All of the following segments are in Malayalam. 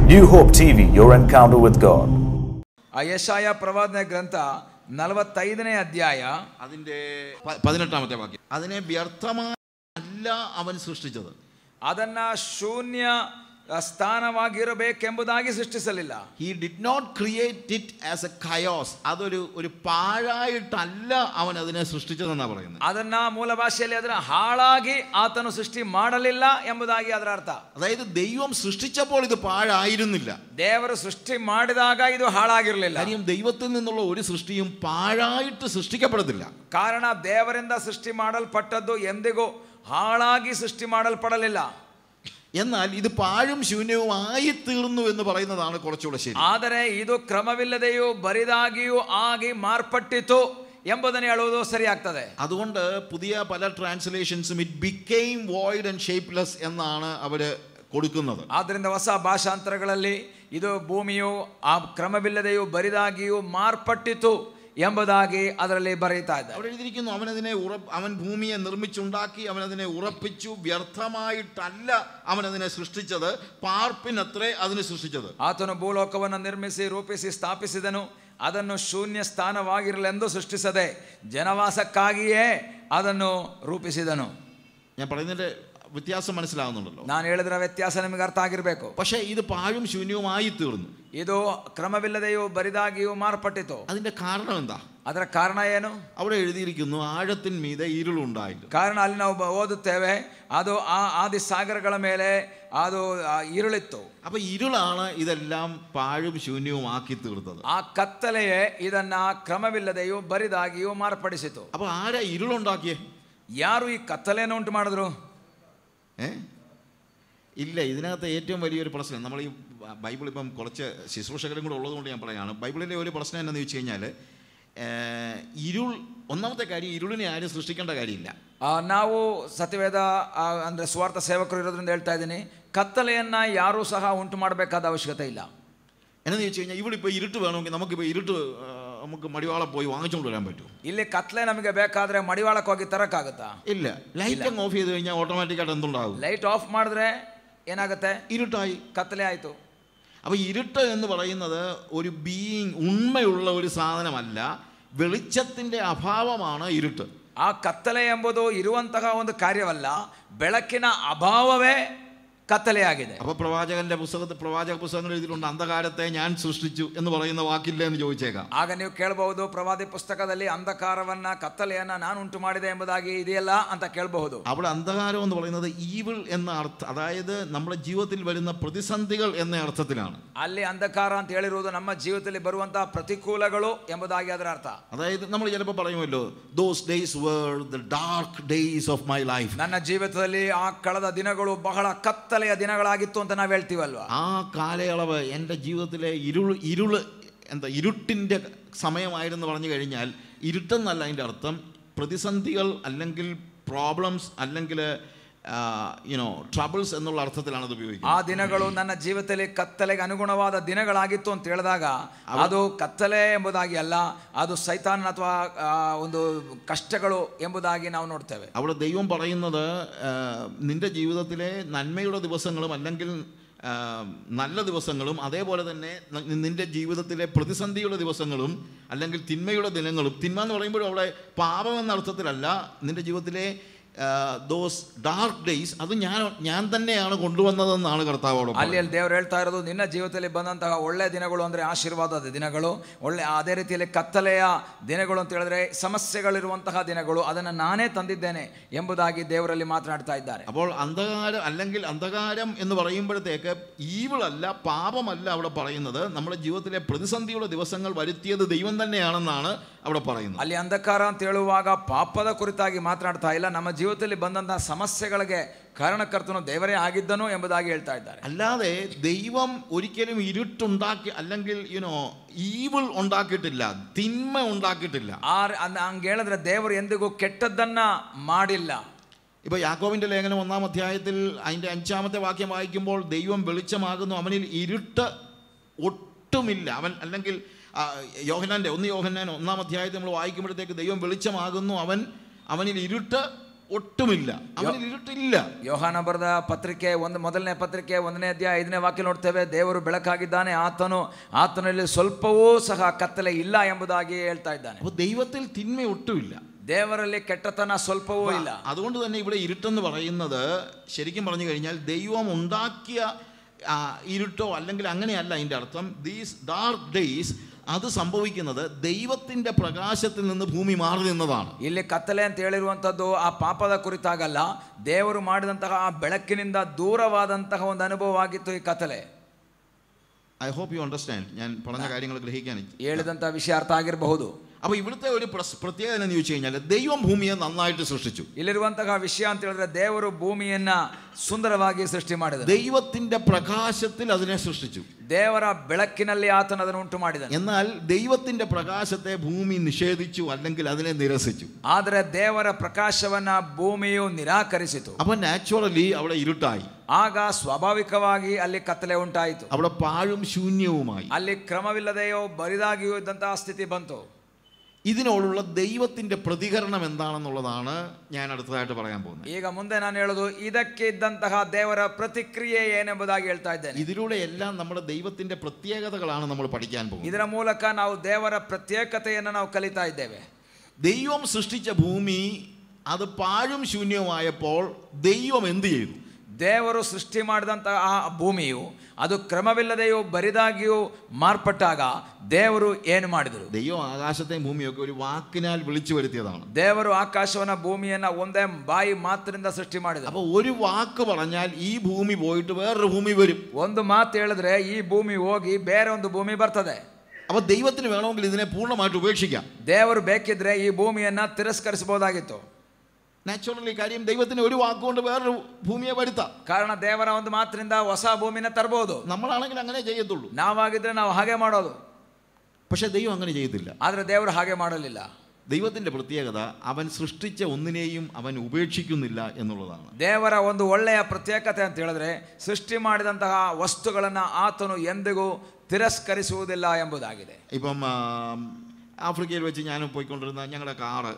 New Hope TV, your encounter with God. ಆ ಯಶಾಯ ಪ್ರವಾದನೆ ಗ್ರಂಥ ನಲವತ್ತೈದನೇ ಅಧ್ಯಾಯ അതിൻ്റെ പ- പതിനെട്ടാമത്തെ വാക്യം അതിനെ വ്യർത്ഥമായ അല്ല അവൻ സൃഷ്ടിച്ചത് ಅದನ್ನ ಶೂನ್ಯ ಆ, ಸ್ಥಾನವಾಗಿರಬೇಕೆಂಬುದಾಗಿ ಸೃಷ್ಟಿಸಲಿಲ್ಲ he did not create it as a chaos അതൊരു ഒരു പാഴായിട്ടല്ല അവൻ അതിനെ സൃഷ്ടിച്ചതെന്നാണ് പറയുന്നത് ಅದನ್ನ ಮೂಲ ಭಾಷೆಯಲ್ಲಿ ಅದನ್ನ ಹಾಳಾಗಿ ಆತನು ಸೃಷ್ಟಿ ಮಾಡಲಿಲ್ಲ ಎಂಬುದಾಗಿ ಅದರ ಅರ್ಥ അതായത് ദൈവം സൃഷ്ടിച്ചപ്പോൾ ഇത് പാഴായിരുന്നില്ല ದೇವರು ಸೃಷ್ಟಿ ಮಾಡಿದಾಗ ಇದು ಹಾಳಾಗಿರಲಿಲ್ಲ കാര്യം ദൈവത്തിൽ നിന്നുള്ള ഒരു സൃഷ്ടിയും പാഴായിട്ട് സൃഷ്ടിക്കപ്പെടത്തില്ല ಕಾರಣ ದೇವರಿಂದ ಸೃಷ್ಟಿ ಮಾಡಲ್ಪಟ್ಟದ್ದು ಎಂದಿಗೂ ಹಾಳಾಗಿ ಸೃಷ್ಟಿ ಮಾಡಲ್ಪಡಲಿಲ್ಲ എന്നാൽ ഇത് പാഴും ശൂന്യവും ആയി തീർന്നു എന്ന് പറയുന്നതാണ് കുറച്ചുകൂടെ ശരി ಆದರೆ ಇದು ಕ್ರಮವಿಲ್ಲದೆಯೂ ಬರಿದಾಗಿಯೂ ಆಗಿ ಮಾರ್ಪಟ್ಟಿತು ಎಂಬುದನ್ನು ಹೇಳುವುದು ಸರಿಯಾಗ್ತದೆ അതുകൊണ്ട് പുതിയ പല ട്രാൻസ്ലേഷൻസും it became void and shapeless എന്നാണ് അവർ കൊടുക്കുന്നത് ಆದ್ದರಿಂದ ಹೊಸ ಭಾಷಾಂತರಗಳಲ್ಲಿ ಇದು ಭೂಮಿಯು ಆ ಕ್ರಮವಿಲ್ಲದೆಯೂ ಬರಿದಾಗಿಯೂ ಮಾರ್ಪಟ್ಟಿತು ಎಂಬುದಾಗಿ ಅದರಲ್ಲಿ ಬರೀತಾ ಇದ್ದಾರೆ അവിടെ എഴുതിയിരിക്കുന്നു അവനതിനെ ഉറ അവൻ ഭൂമിയെ നിർമ്മിച്ചുണ്ടാക്കി അവനതിനെ ഉറപ്പിച്ചു വ്യർത്ഥമായിട്ടല്ല അവനതിനെ സൃഷ്ടിച്ചത് പാർപ്പിനത്രേ അതിനെ സൃഷ്ടിച്ചത് ಆತನು ಭೂಲೋಕವನ್ನು ನಿರ್ಮಿಸಿ ರೂಪಿಸಿ ಸ್ಥಾಪಿಸಿದನು ಅದನ್ನು ಶೂನ್ಯ ಸ್ಥಾನವಾಗಿರಲೆಂದು ಸೃಷ್ಟಿಸದೆ ಜನವಾಸಕ್ಕಾಗಿಯೇ ಅದನ್ನು ರೂಪಿಸಿದನು ഞാൻ പറയുന്നതിന്റെ വ്യത്യാസം മനസ്സിലാവുന്നുണ്ടല്ലോ ನಾನು ಹೇಳಿದ್ರ ವ್ಯತ್ಯಾಸ ನಿಮಗೆ ಅರ್ಥ ಆಗಿರಬೇಕು പക്ഷേ ഇത് പാഴും ശൂന്യവുമായി തീർന്നു ಇದು ಕ್ರಮವಿಲ್ಲದೆಯೂ ಬರಿದಾಗಿಯೂ ಮಾರ್ಪಟ್ಟಿತು അതിന്റെ കാരണം എന്താ ಅದರ ಕಾರಣ ಏನು അവിടെ എഴുതിയിരിക്കുന്നു ആഴത്തിൻ മീതെ ഇരുളുണ്ടായിരുന്നു ಕಾರಣ ಅಲ್ಲಿ ನಾವು ಬ- ಓದುತ್ತೇವೆ ಅದು ಆ ಆದಿ ಸಾಗರಗಳ ಮೇಲೆ ಅದು ಆ, ഇരുಳಿತ್ತು അപ്പൊ ഇരുളാണ് ഇതെല്ലാം പാഴും ശൂന്യവുമാക്കി തീർത്തത് ಆ ಕತ್ತಲೆಯೇ ಇದನ್ನ ಕ್ರಮವಿಲ್ಲದೆಯೂ ಬರಿದಾಗಿಯೂ ಮಾರ್ಪಡಿಸಿತು അപ്പൊ ആരാ ഇരുളുണ്ടാക്കിയേ ಯಾರು ಈ ಕತ್ತಲೆಯನ್ನು ಉಂಟು ಮಾಡಿದ್ರು ഏ ഇല്ല ഇതിനകത്ത് ഏറ്റവും വലിയൊരു പ്രശ്നം നമ്മൾ ഈ ബൈബിൾ ഇപ്പം കുറച്ച് ശുശ്രൂഷകരും കൂടെ ഉള്ളതുകൊണ്ട് ഞാൻ പറയുകയാണ് ബൈബിളിലെ ഒരു പ്രശ്നം എന്താണെന്ന് വെച്ച് കഴിഞ്ഞാൽ ഇരുൾ ഒന്നാമത്തെ കാര്യം ഇരുളിനെ ആരും സൃഷ്ടിക്കേണ്ട കാര്യമില്ല ಆ, ನಾವು ಸತ್ಯವೇದ ಆ, ಅಂದ್ರೆ ಸ್ವಾರ್ಥ ಸೇವಕರು ಇರೋದ್ರಿಂದ ಹೇಳ್ತಾ ಇದ್ದೀನಿ ಕತ್ತಲೆಯನ್ನ ಯಾರೂ ಸಹ ಉಂಟು ಮಾಡಬೇಕಾದ ಅವಶ್ಯಕತೆ ಇಲ್ಲ എന്നാന്ന് ചോദിച്ചു കഴിഞ്ഞാൽ ഇവിടെ ഇപ്പോൾ ഇരുട്ട് വേണമെങ്കിൽ നമുക്കിപ്പോൾ ഇരുട്ട് ആ, നമുക്ക് മടിവാളെ പോയി വാങ്ങിച്ചുകൊണ്ട് വരാൻ പറ്റും ಇಲ್ಲಿ ಕತ್ತಲೆ ನಮಗೆ ಬೇಕಾದ್ರೆ ಮಡಿವಾಳಕ್ಕೆ ಹೋಗಿ ತರಕ್ಕಾಗುತ್ತಾ ഇല്ല ലൈറ്റ് അങ്ങ് ഓഫ് ചെയ്ത് കഴിഞ്ഞാൽ ഓട്ടോമാറ്റിക്കായിട്ട് എന്തുണ്ടാകും ಲೈಟ್ ಆಫ್ ಮಾಡಿದ್ರೆ ಏನಾಗುತ್ತೆ ഇരുട്ടായി ಕತ್ತಲೆ ಆಯ್ತು അപ്പോൾ ഇരുട്ട് എന്ന് പറയുന്നത് ഒരു ബീയിങ് ഉണ്മയുള്ള ഒരു സാധനമല്ല വെളിച്ചത്തിൻ്റെ അഭാവമാണ് ഇരുട്ട് ಆ ಕತ್ತಲೆ ಎಂಬುದು ಇರುವಂತಹ ಒಂದು ಕಾರ್ಯವಲ್ಲ ಬೆಳಕಿನ ಅಭಾವವೇ ಕತ್ತಲೆಯಾಗಿದೆ അപ്പോൾ പ്രവാചകന്റെ പുസ്തകത്തിൽ പ്രവാചക പുസ്തകങ്ങൾ എഴുതിയിട്ടുണ്ട് അന്ധകാരത്തെ ഞാൻ സൃഷ്ടിച്ചു എന്ന് പറയുന്ന വാക്കില്ല എന്ന് ചോദിച്ചേക്കാം ಆಗ ನೀವು ಕೇಳಬಹುದು ಪ್ರವಾದಿ ಪುಸ್ತಕದಲ್ಲಿ ಅಂಧಕಾರವನ್ನ ಕತ್ತಲೆಯನ್ನ ನಾನು ಉಂಟು ಮಾಡಿದೆ ಎಂಬುದಾಗಿ ಇದೆಯಲ್ಲ ಅಂತ ಕೇಳಬಹುದು അവിടെ അന്ധകാരം എന്ന് പറയുന്നത് ഈവിൾ എന്ന അർത്ഥം അതായത് നമ്മുടെ ജീവിതത്തിൽ വരുന്ന പ്രതിസന്ധികൾ എന്ന അർത്ഥത്തിലാണ് ಅಲ್ಲಿ ಅಂಧಕಾರ ಅಂತ ಹೇಳಿರುವುದು ನಮ್ಮ ಜೀವಿತದಲ್ಲಿ ಬರುವಂತಹ ಪ್ರತಿಕೂಲಗಳು ಎಂಬುದಾಗಿ ಅದರ ಅರ್ಥ അതായത് നമ്മൾ ചിലപ്പോൾ പറയുമല്ലോ those days where the dark days of my life ನನ್ನ ಜೀವಿತದಲ್ಲಿ ಆ ಕಳೆದ ದಿನಗಳು ಬಹಳ ಕತ್ತಲೆಯ ದಿನಗಳಾಗಿತ್ತು ಅಂತ ನಾವು ಹೇಳ್ತೀವಲ್ವಾ ആ കാലയളവ് എൻ്റെ ജീവിതത്തിലെ ഇരുൾ ഇരുള് എന്താ ഇരുട്ടിൻ്റെ സമയമായിരുന്നു പറഞ്ഞു കഴിഞ്ഞാൽ ഇരുട്ടെന്നല്ല അതിൻ്റെ അർത്ഥം പ്രതിസന്ധികൾ അല്ലെങ്കിൽ പ്രോബ്ലംസ് അല്ലെങ്കിൽ യുനോ ട്രബിൾസ് എന്നുള്ള അർത്ഥത്തിലാണ് അത് ಆ ഉപയോഗിക്കുന്നത് ದಿನಗಳು ನನ್ನ ಜೀವಿತದಲ್ಲಿ ಕತ್ತಲೆಗೆ ಅನುಗುಣವಾದ ದಿನಗಳಾಗಿತ್ತು ಅಂತ ಹೇಳಿದಾಗ ಅದು ಕತ್ತಲೆ ಎಂಬುದಾಗಿ ಅಲ್ಲ ಅದು ಸೈತಾನ್ ಅಥವಾ ಆ, ಒಂದು ಕಷ್ಟಗಳು ಎಂಬುದಾಗಿ ನಾವು ನೋಡ್ತೇವೆ അവിടെ ദൈവം പറയുന്നത് ആ, നിന്റെ ജീവിതത്തിലെ നന്മയുടെ ദിവസങ്ങളും അല്ലെങ്കിൽ ആ, നല്ല ദിവസങ്ങളും അതേപോലെ തന്നെ ന- നിന്റെ ജീവിതത്തിലെ പ്രതിസന്ധിയുടെ ദിവസങ്ങളും അല്ലെങ്കിൽ തിന്മയുടെ ദിനങ്ങളും തിന്മ എന്ന് പറയുമ്പോഴും അവിടെ പാപം എന്ന അർത്ഥത്തിലല്ല നിന്റെ ജീവിതത്തിലെ ദോസ് ഡാർക്ക് ഡേയ്സ് അത് ഞാൻ ഞാൻ തന്നെയാണ് കൊണ്ടുവന്നതെന്നാണ് കർത്താവോട് ಅಲ್ಲಿ ಅಲ್ಲಿ ದೇವರು ಹೇಳ್ತಾ ಇರೋದು ನಿನ್ನ ಜೀವಿತದಲ್ಲಿ ಬಂದಂತಹ ಒಳ್ಳೆ ದಿನಗಳು ಅಂದ್ರೆ ಆಶೀರ್ವಾದದ ದಿನಗಳು ಒಳ್ಳೆ ಅದೇ ರೀತಿಯಲ್ಲಿ ಕತ್ತಲೆಯ ದಿನಗಳು ಅಂತ ಹೇಳಿದ್ರೆ ಸಮಸ್ಯೆಗಳಿರುವಂತಹ ದಿನಗಳು ಅದನ್ನು ನಾನೇ ತಂದಿದ್ದೇನೆ ಎಂಬುದಾಗಿ ದೇವರಲ್ಲಿ ಮಾತನಾಡ್ತಾ ಇದ್ದಾರೆ അപ്പോൾ അന്ധകാരം അല്ലെങ്കിൽ അന്ധകാരം എന്ന് പറയുമ്പോഴത്തേക്ക് ഈവിളല്ല പാപമല്ല അവിടെ പറയുന്നത് നമ്മുടെ ജീവിതത്തിലെ പ്രതിസന്ധിയുടെ ദിവസങ്ങൾ വരുത്തിയത് ദൈവം തന്നെയാണെന്നാണ് അവിടെ പറയുന്നത് ಅಲ್ಲಿ ಅಂಧಕಾರ ಅಂತ ಹೇಳುವಾಗ ಪಾಪದ ಕುರಿತಾಗಿ ಮಾತನಾಡ್ತಾ ಇಲ್ಲ ನಮ್ಮ ಜೀವಿತದಲ್ಲಿ ಬಂದಂತಹ ಸಮಸ್ಯೆಗಳಿಗೆ ಕಾರಣಕರ್ತನು ದೇವರೇ ಆಗಿದ್ದನು ಎಂಬುದಾಗಿ ಹೇಳ್ತಾ ಇದ್ದಾರೆ അല്ലാതെ ദൈവം ഒരിക്കലും ഇരുട്ടുണ്ടാക്കി അല്ലെങ്കിൽ യുനോ ഈവിൾ ഉണ്ടാക്കിയിട്ടില്ല തിന്മ ഉണ്ടാക്കിയിട്ടില്ല ಆ ಅದ್- ಹಂಗ್ ಹೇಳಿದ್ರೆ ದೇವರು ಎಂದಿಗೂ ಕೆಟ್ಟದ್ದನ್ನ ಮಾಡಿಲ್ಲ ഇപ്പോൾ യാക്കോവിൻ്റെ ലേഖനം ഒന്നാം അധ്യായത്തിൽ അതിൻ്റെ അഞ്ചാമത്തെ വാക്യം വായിക്കുമ്പോൾ ദൈവം വെളിച്ചമാകുന്നു അവനിൽ ഇരുട്ട് ഒട്ടുമില്ല അവൻ അല്ലെങ്കിൽ ആ, യോഹന്നാൻ്റെ ഒന്ന് യോഹന്നാൻ ഒന്നാം അധ്യായത്തിൽ നമ്മൾ വായിക്കുമ്പോഴത്തേക്ക് ദൈവം വെളിച്ചമാകുന്നു അവൻ അവനിൽ ഇരുട്ട് ഒട്ടുമില്ല അവനിൽ ഇരുട്ടില്ല ಯೋಹಾನ ಬರೆದ ಪತ್ರಿಕೆ ಒಂದು ಮೊದಲನೇ ಪತ್ರಿಕೆ ಒಂದನೇ ಅಧ್ಯಾಯ ಐದನೇ ವಾಕ್ಯ ನೋಡ್ತೇವೆ ದೇವರು ಬೆಳಕಾಗಿದ್ದಾನೆ ಆತನು ಆತನಲ್ಲಿ ಸ್ವಲ್ಪವೂ ಸಹ ಕತ್ತಲೆ ಇಲ್ಲ ಎಂಬುದಾಗಿ ಹೇಳ್ತಾ ಇದ್ದಾನೆ അപ്പോൾ ദൈവത്തിൽ തിന്മ ഒട്ടുമില്ല ದೇವರಲ್ಲಿ ಕೆಟ್ಟತನ ಸ್ವಲ್ಪವೂ ಇಲ್ಲ അതുകൊണ്ട് തന്നെ ഇവിടെ ഇരുട്ടെന്ന് പറയുന്നത് ശരിക്കും പറഞ്ഞു കഴിഞ്ഞാൽ ദൈവം ഉണ്ടാക്കിയ ആ, ഇരുട്ടോ അല്ലെങ്കിൽ അങ്ങനെയല്ല അതിൻ്റെ അർത്ഥം ദീസ് ഡാർക്ക് ഡേയ്സ് അത് സംഭവിക്കുന്നത് ദൈവത്തിൻ്റെ പ്രകാശത്തിൽ നിന്ന് ഭൂമി മാറി നിന്നതാണ് ಇಲ್ಲಿ ಕತ್ತಲೆ ಅಂತ ಹೇಳಿರುವಂಥದ್ದು ಆ ಪಾಪದ ಕುರಿತಾಗಲ್ಲ ದೇವರು ಮಾಡಿದಂತಹ ಆ ಬೆಳಕಿನಿಂದ ದೂರವಾದಂತಹ ಒಂದು ಅನುಭವವಾಗಿತ್ತು ಈ ಕತ್ತಲೆ ഐ ഹോപ്പ് യു അണ്ടർസ്റ്റാൻഡ് ഞാൻ പറഞ്ഞ കാര്യങ്ങൾ ഗ്രഹിക്കാൻ ಹೇಳಿದಂಥ ವಿಷಯ ಅರ್ಥ ಆಗಿರಬಹುದು അപ്പോൾ ഇവിടുത്തെ ഒരു പ്രസ് പ്രത്യേകത എന്ന് ചോദിച്ചു കഴിഞ്ഞാൽ ദൈവം ഭൂമിയെ നന്നായിട്ട് സൃഷ്ടിച്ചു ಇಲ್ಲಿರುವಂತಹ ವಿಷಯ ಅಂತ ಹೇಳಿದ್ರೆ ದೇವರು ಭೂಮಿಯನ್ನ ಸುಂದರವಾಗಿ ಸೃಷ್ಟಿ ಮಾಡಿದ ദൈവത്തിൻ്റെ പ്രകാശത്തിൽ അതിനെ സൃഷ്ടിച്ചു ದೇವರ ಬೆಳಕಿನಲ್ಲಿ ಆತನ ಅದನ್ನು ಉಂಟು ಮಾಡಿದನು എന്നാൽ ദൈവത്തിൻ്റെ പ്രകാശത്തെ ഭൂമി നിഷേധിച്ചു അല്ലെങ്കിൽ അതിനെ നിരസിച്ചു ಆದರೆ ದೇವರ ಪ್ರಕಾಶವನ್ನ ಭೂಮಿಯು ನಿರಾಕರಿಸಿತು അപ്പോൾ നാച്ചുറലി അവിടെ ഇരുട്ടായി ಆಗ ಸ್ವಾಭಾವಿಕವಾಗಿ ಅಲ್ಲಿ ಕತ್ತಲೆ ಉಂಟಾಯಿತು അവിടെ പാഴും ശൂന്യവുമായി ಅಲ್ಲಿ ಕ್ರಮವಿಲ್ಲದೆಯೋ ಬರಿದಾಗಿಯೂ ಇದ್ದಂತಹ ಸ್ಥಿತಿ ಬಂತು ഇതിനോടുള്ള ദൈവത്തിൻ്റെ പ്രതികരണം എന്താണെന്നുള്ളതാണ് ഞാൻ അടുത്തതായിട്ട് പറയാൻ പോകുന്നത് ಈಗ ಮುಂದೆ ನಾನು ಹೇಳೋದು ಇದಕ್ಕೆ ಇದ್ದಂತಹ ದೇವರ ಪ್ರತಿಕ್ರಿಯೆ ಏನೆಂಬುದಾಗಿ ಹೇಳ್ತಾ ಇದ್ದೇನೆ ഇതിലൂടെ എല്ലാം നമ്മുടെ ദൈവത്തിൻ്റെ പ്രത്യേകതകളാണ് നമ്മൾ പഠിക്കാൻ പോകുന്നത് ಇದರ ಮೂಲಕ ನಾವು ದೇವರ ಪ್ರತ್ಯೇಕತೆಯನ್ನು ನಾವು ಕಲಿತಾ ಇದ್ದೇವೆ ദൈവം സൃഷ്ടിച്ച ഭൂമി അത് പാഴും ശൂന്യവുമായപ്പോൾ ദൈവം എന്ത് ചെയ്തു ದೇವರು ಸೃಷ್ಟಿ ಮಾಡಿದಂತಹ ಆ ಭೂಮಿಯು ಅದು ಕ್ರಮವಿಲ್ಲದೆಯೋ ಬರಿದಾಗಿಯೂ ಮಾರ್ಪಟ್ಟಾಗ ದೇವರು ಏನು ಮಾಡಿದರು ദൈവം ആകാശത്തെയും ഭൂമിയൊക്കെ ഒരു വാക്കിനാൽ വിളിച്ചു വരുത്തിയതാണ് ದೇವರು ಆಕಾಶವನ್ನ ಭೂಮಿಯನ್ನ ಒಂದೇ ಬಾಯಿ ಮಾತಿನಿಂದ ಸೃಷ್ಟಿ ಮಾಡಿದರು അപ്പോൾ ഒരു വാക്ക് പറഞ്ഞാൽ ഈ ഭൂമി പോയിട്ട് വേറൊരു ഭൂമി വരും ಒಂದು ಮಾತು ಹೇಳಿದ್ರೆ ಈ ಭೂಮಿ ಹೋಗಿ ಬೇರೆ ಒಂದು ಭೂಮಿ ಬರ್ತದೆ അപ്പോൾ ദൈവത്തിന് വേണമെങ്കിൽ ഇതിനെ പൂർണ്ണമായിട്ട് ഉപേക്ഷിക്കാം ದೇವರು ಬೇಕಿದ್ರೆ ಈ ಭೂಮಿಯನ್ನ ತಿರಸ್ಕರಿಸಬಹುದಾಗಿತ್ತು നാച്ചുറലി കാര്യം ദൈവത്തിന് ഒരു വാക്കുകൊണ്ട് വേറൊരു ഭൂമിയെ വരുത്താം ಕಾರಣ ದೇವರ ಒಂದು ಮಾತಿನಿಂದ ಹೊಸ ಭೂಮಿನ ತರಬಹುದು നമ്മളാണെങ്കിൽ അങ്ങനെ ചെയ്യത്തുള്ളൂ ನಾವಾಗಿದ್ರೆ ನಾವು ಹಾಗೆ ಮಾಡೋದು പക്ഷേ ദൈവം അങ്ങനെ ചെയ്യത്തില്ല ಆದ್ರೆ ದೇವರು ಹಾಗೆ ಮಾಡಲಿಲ್ಲ ദൈവത്തിൻ്റെ പ്രത്യേകത അവൻ സൃഷ്ടിച്ച ഒന്നിനെയും അവൻ ഉപേക്ഷിക്കുന്നില്ല എന്നുള്ളതാണ് ದೇವರ ಒಂದು ಒಳ್ಳೆಯ ಪ್ರತ್ಯೇಕತೆ ಅಂತ ಹೇಳಿದ್ರೆ ಸೃಷ್ಟಿ ಮಾಡಿದಂತಹ ವಸ್ತುಗಳನ್ನು ಆತನು ಎಂದಿಗೂ ತಿರಸ್ಕರಿಸುವುದಿಲ್ಲ ಎಂಬುದಾಗಿದೆ ഇപ്പം ആ, ആഫ്രിക്കയിൽ വെച്ച് ഞാൻ പോയിക്കൊണ്ടിരുന്ന ഞങ്ങളുടെ കാറ്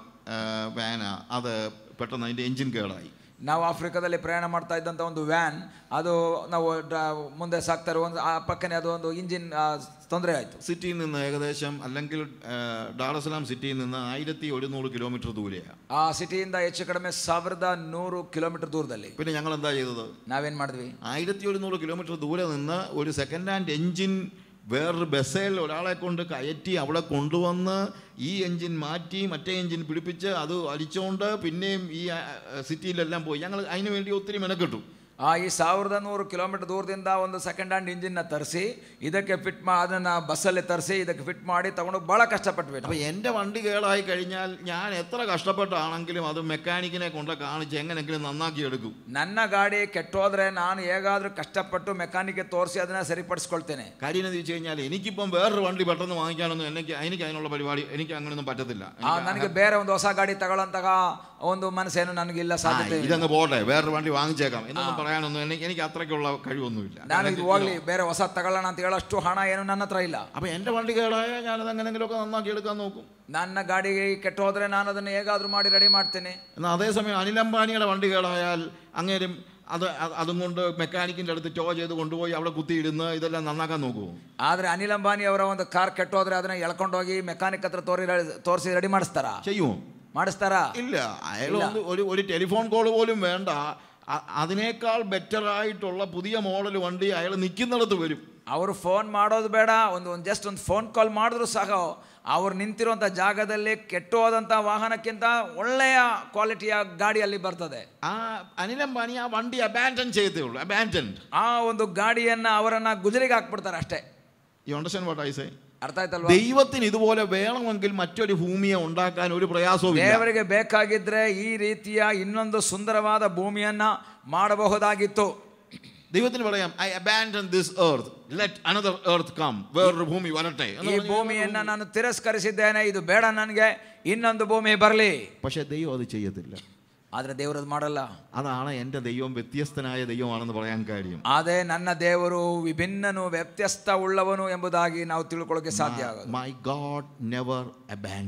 വാന അത് പെട്ടെന്ന് അതിൻ്റെ എൻജിൻ കേടായി ನಾವು ಆಫ್ರಿಕಾದಲ್ಲಿ ಪ್ರಯಾಣ ಮಾಡ್ತಾ ಇದ್ದಂಥ ಒಂದು ವ್ಯಾನ್ ಅದು ನಾವು ಡ್ರ- ಮುಂದೆ ಸಾಕ್ತಾ ಇರೋ ಒಂದು ಆ ಪಕ್ಕನೆ ಅದು ಒಂದು ಇಂಜಿನ್ ತೊಂದರೆ ಆಯಿತು സിറ്റിയിൽ നിന്ന് ഏകദേശം അല്ലെങ്കിൽ ആ, ഡാറസലാം സിറ്റിയിൽ നിന്ന് ആയിരത്തി ഒരുന്നൂറ് കിലോമീറ്റർ ദൂരെയാണ് ಆ ಸಿಟಿಯಿಂದ ಹೆಚ್ಚು ಕಡಿಮೆ ಸಾವಿರದ ನೂರು ಕಿಲೋಮೀಟರ್ ದೂರದಲ್ಲಿ പിന്നെ ഞങ്ങൾ എന്താ ചെയ്തത് ನಾವೇನು ಮಾಡಿದ್ವಿ ആയിരത്തി ഒരുന്നൂറ് കിലോമീറ്റർ ദൂരെ നിന്ന് ഒരു സെക്കൻഡ് ഹാൻഡ് എൻജിൻ വേറൊരു ബസ്സിൽ ഒരാളെ കൊണ്ട് കയറ്റി അവിടെ കൊണ്ടുവന്ന് ഈ എൻജിൻ മാറ്റി മറ്റേ എൻജിൻ പിടിപ്പിച്ച് അത് അടിച്ചുകൊണ്ട് പിന്നെയും ഈ ആ, സിറ്റിയിലെല്ലാം പോയി ഞങ്ങൾ അതിന് വേണ്ടി ഒത്തിരി മെനക്കെട്ടു ಆ ಈ ಸಾವಿರದ ನೂರು ಕಿಲೋಮೀಟರ್ ದೂರದಿಂದ ಒಂದು ಸೆಕೆಂಡ್ ಹ್ಯಾಂಡ್ ಇಂಜಿನ್ನ ತರಿಸಿ ಇದಕ್ಕೆ ಫಿಟ್ ಮಾ ಅದನ್ನು ಬಸ್ಸಲ್ಲಿ ತರಿಸಿ ಇದಕ್ಕೆ ಫಿಟ್ ಮಾಡಿ ತಗೊಂಡು ಭಾಳ ಕಷ್ಟಪಟ್ವಿ അപ്പോൾ എൻ്റെ വണ്ടി കേടായി കഴിഞ്ഞാൽ ഞാൻ എത്ര കഷ്ടപ്പെട്ടാണെങ്കിലും അത് മെക്കാനിക്കിനെ കൊണ്ട് കാണിച്ച് എങ്ങനെയെങ്കിലും നന്നാക്കി എടുക്കും ನನ್ನ ಗಾಡಿ ಕೆಟ್ಟೋದ್ರೆ ನಾನು ಹೇಗಾದರೂ ಕಷ್ಟಪಟ್ಟು ಮೆಕ್ಯಾನಿಕ್ಗೆ ತೋರಿಸಿ ಅದನ್ನು ಸರಿಪಡಿಸ್ಕೊಳ್ತೇನೆ കാര്യം എന്ന് വെച്ച് കഴിഞ്ഞാൽ എനിക്കിപ്പം വേറൊരു വണ്ടി പെട്ടെന്ന് വാങ്ങിക്കാനൊന്നും എനിക്ക് എനിക്ക് അതിനുള്ള പരിപാടി എനിക്ക് അങ്ങനെയൊന്നും പറ്റത്തില്ല ಆ, ನನಗೆ ಬೇರೆ ಒಂದು ಹೊಸ ಗಾಡಿ ತಗೊಳ್ಳೋಂತಹ ಒಂದು ಮನಸ್ಸೇನು ನನಗಿಲ್ಲ ആ, ಸಾಧ್ಯತೆ ಇಲ್ಲ. ഇതങ്ങ് പോട്ടെ വേറൊരു വണ്ടി വാങ്ങിച്ചേക്കാം എന്നൊന്നും പറയാനൊന്നും എനിക്ക് എനിക്ക് അത്രയ്ക്കുള്ള കഴിവൊന്നുമില്ല ನಾನು ಇದು ಹೋಗ್ಲಿ ಬೇರೆ ಹೊಸ ತಗೊಳ್ಳೋಣ ಅಂತ ಹೇಳೋಷ್ಟು ಹಣ ಏನು ನನ್ನ ಹತ್ರ ಇಲ್ಲ അപ്പൊ എൻ്റെ വണ്ടി കേടായ ഞാനത് എങ്ങനെയെങ്കിലുമൊക്കെ നന്നാക്കി എടുക്കാൻ നോക്കും ನನ್ನ ಗಾಡಿ ಕೆಟ್ಟು ಹೋದ್ರೆ ನಾನು ಅದನ್ನು ಹೇಗಾದರೂ ಮಾಡಿ ರೆಡಿ ಮಾಡ್ತೇನೆ എന്നാൽ അതേസമയം അനിൽ അംബാനിയുടെ വണ്ടി കേടായാൽ അങ്ങേരും അത് അത് അതും കൊണ്ട് മെക്കാനിക്കിൻ്റെ അടുത്ത് ടോ ചെയ്ത് കൊണ്ടുപോയി അവിടെ കുത്തിയിടുന്ന് ഇതെല്ലാം നന്നാക്കാൻ നോക്കുമോ ಆದರೆ ಅನಿಲ್ ಅಂಬಾನಿ ಅವರ ಒಂದು ಕಾರ್ ಕೆಟ್ಟೋದ್ರೆ ಅದನ್ನ ಎಳ್ಕೊಂಡೋಗಿ ಮೆಕ್ಯಾನಿಕ್ ಹತ್ರ ತೋರಿ ತೋರಿಸಿ ರೆಡಿ ಮಾಡಿಸ್ತಾರ ചെയ്യുമോ ಮಾಡಿಸ್ತಾರಾ ഇല്ല അയാൾ ഒന്ന് ഒരു ഒരു ടെലിഫോൺ കോൾ പോലും വേണ്ട അ- അതിനേക്കാൾ ബെറ്റർ ആയിട്ടുള്ള പുതിയ മോഡൽ വണ്ടി അയാൾ നിൽക്കുന്നിടത്ത് വരും ಅವರು ಫೋನ್ ಮಾಡೋದು ಬೇಡ ಒಂದು ಒಂದು ಜಸ್ಟ್ ಒಂದು ಫೋನ್ ಕಾಲ್ ಮಾಡಿದ್ರು ಸಹ ಅವ್ರು ನಿಂತಿರುವಂಥ ಜಾಗದಲ್ಲಿ ಕೆಟ್ಟು ಹೋದಂಥ ವಾಹನಕ್ಕಿಂತ ಒಳ್ಳೆಯ ಕ್ವಾಲಿಟಿಯ ಗಾಡಿ ಅಲ್ಲಿ ಬರ್ತದೆ ആ അനിൽ അംബാനി ആ വണ്ടി അബാൻഡൻ ചെയ്തേ ഉള്ളൂ അബാൻഡൻഡ് ಆ ಒಂದು ಗಾಡಿಯನ್ನ ಅವರನ್ನ ಗುಜರಿಗೆ ಹಾಕ್ಬಿಡ್ತಾರೆ ಅಷ್ಟೇ you understand what I say ಅರ್ಥ ಆಯ್ತಲ್ವಾ ദൈവത്തിന് ഇതുപോലെ വേണമെങ്കിൽ മറ്റൊരു ഭൂമിയെ ഉണ്ടാക്കാൻ ഒരു പ്രയാസവും ഇല്ല ದೇವರಿಗೆ ಬೇಕಾಗಿದ್ರೆ ಈ ರೀತಿಯ ಇನ್ನೊಂದು ಸುಂದರವಾದ ಭೂಮಿಯನ್ನ ಮಾಡಬಹುದಾಗಿತ್ತು ദൈവത്തിന് പറയാം I abandon this earth let another earth come വേറൊരു ഭൂമി വരട്ടെ എന്ന് ಈ പറഞ്ഞ് ಭೂಮಿಯನ್ನ ನಾನು ತಿರಸ್ಕರಿಸಿದ್ದೇನೆ ಇದು ಬೇಡ ನನಗೆ ಇನ್ನೊಂದು ಭೂಮಿ ಬರಲಿ പക്ഷേ ദൈവം അത് ചെയ്യത്തില്ല ಆದ್ರೆ ದೇವರದು ಮಾಡಲ್ಲ അതാണ് എൻ്റെ ദൈവം വ്യത്യസ്തനായ ദൈവമാണെന്ന് പറയാൻ കാര്യം ಅದೇ ನನ್ನ ದೇವರು ವಿಭಿನ್ನನು ವ್ಯತ್ಯಸ್ತ ಉಳ್ಳವನು ಎಂಬುದಾಗಿ ನಾವು ತಿಳ್ಕೊಳ್ಳೋಕೆ ಸಾಧ್ಯ ಆಗೋದು മൈ ഗോഡ് നെവർ അബാൻഡൻ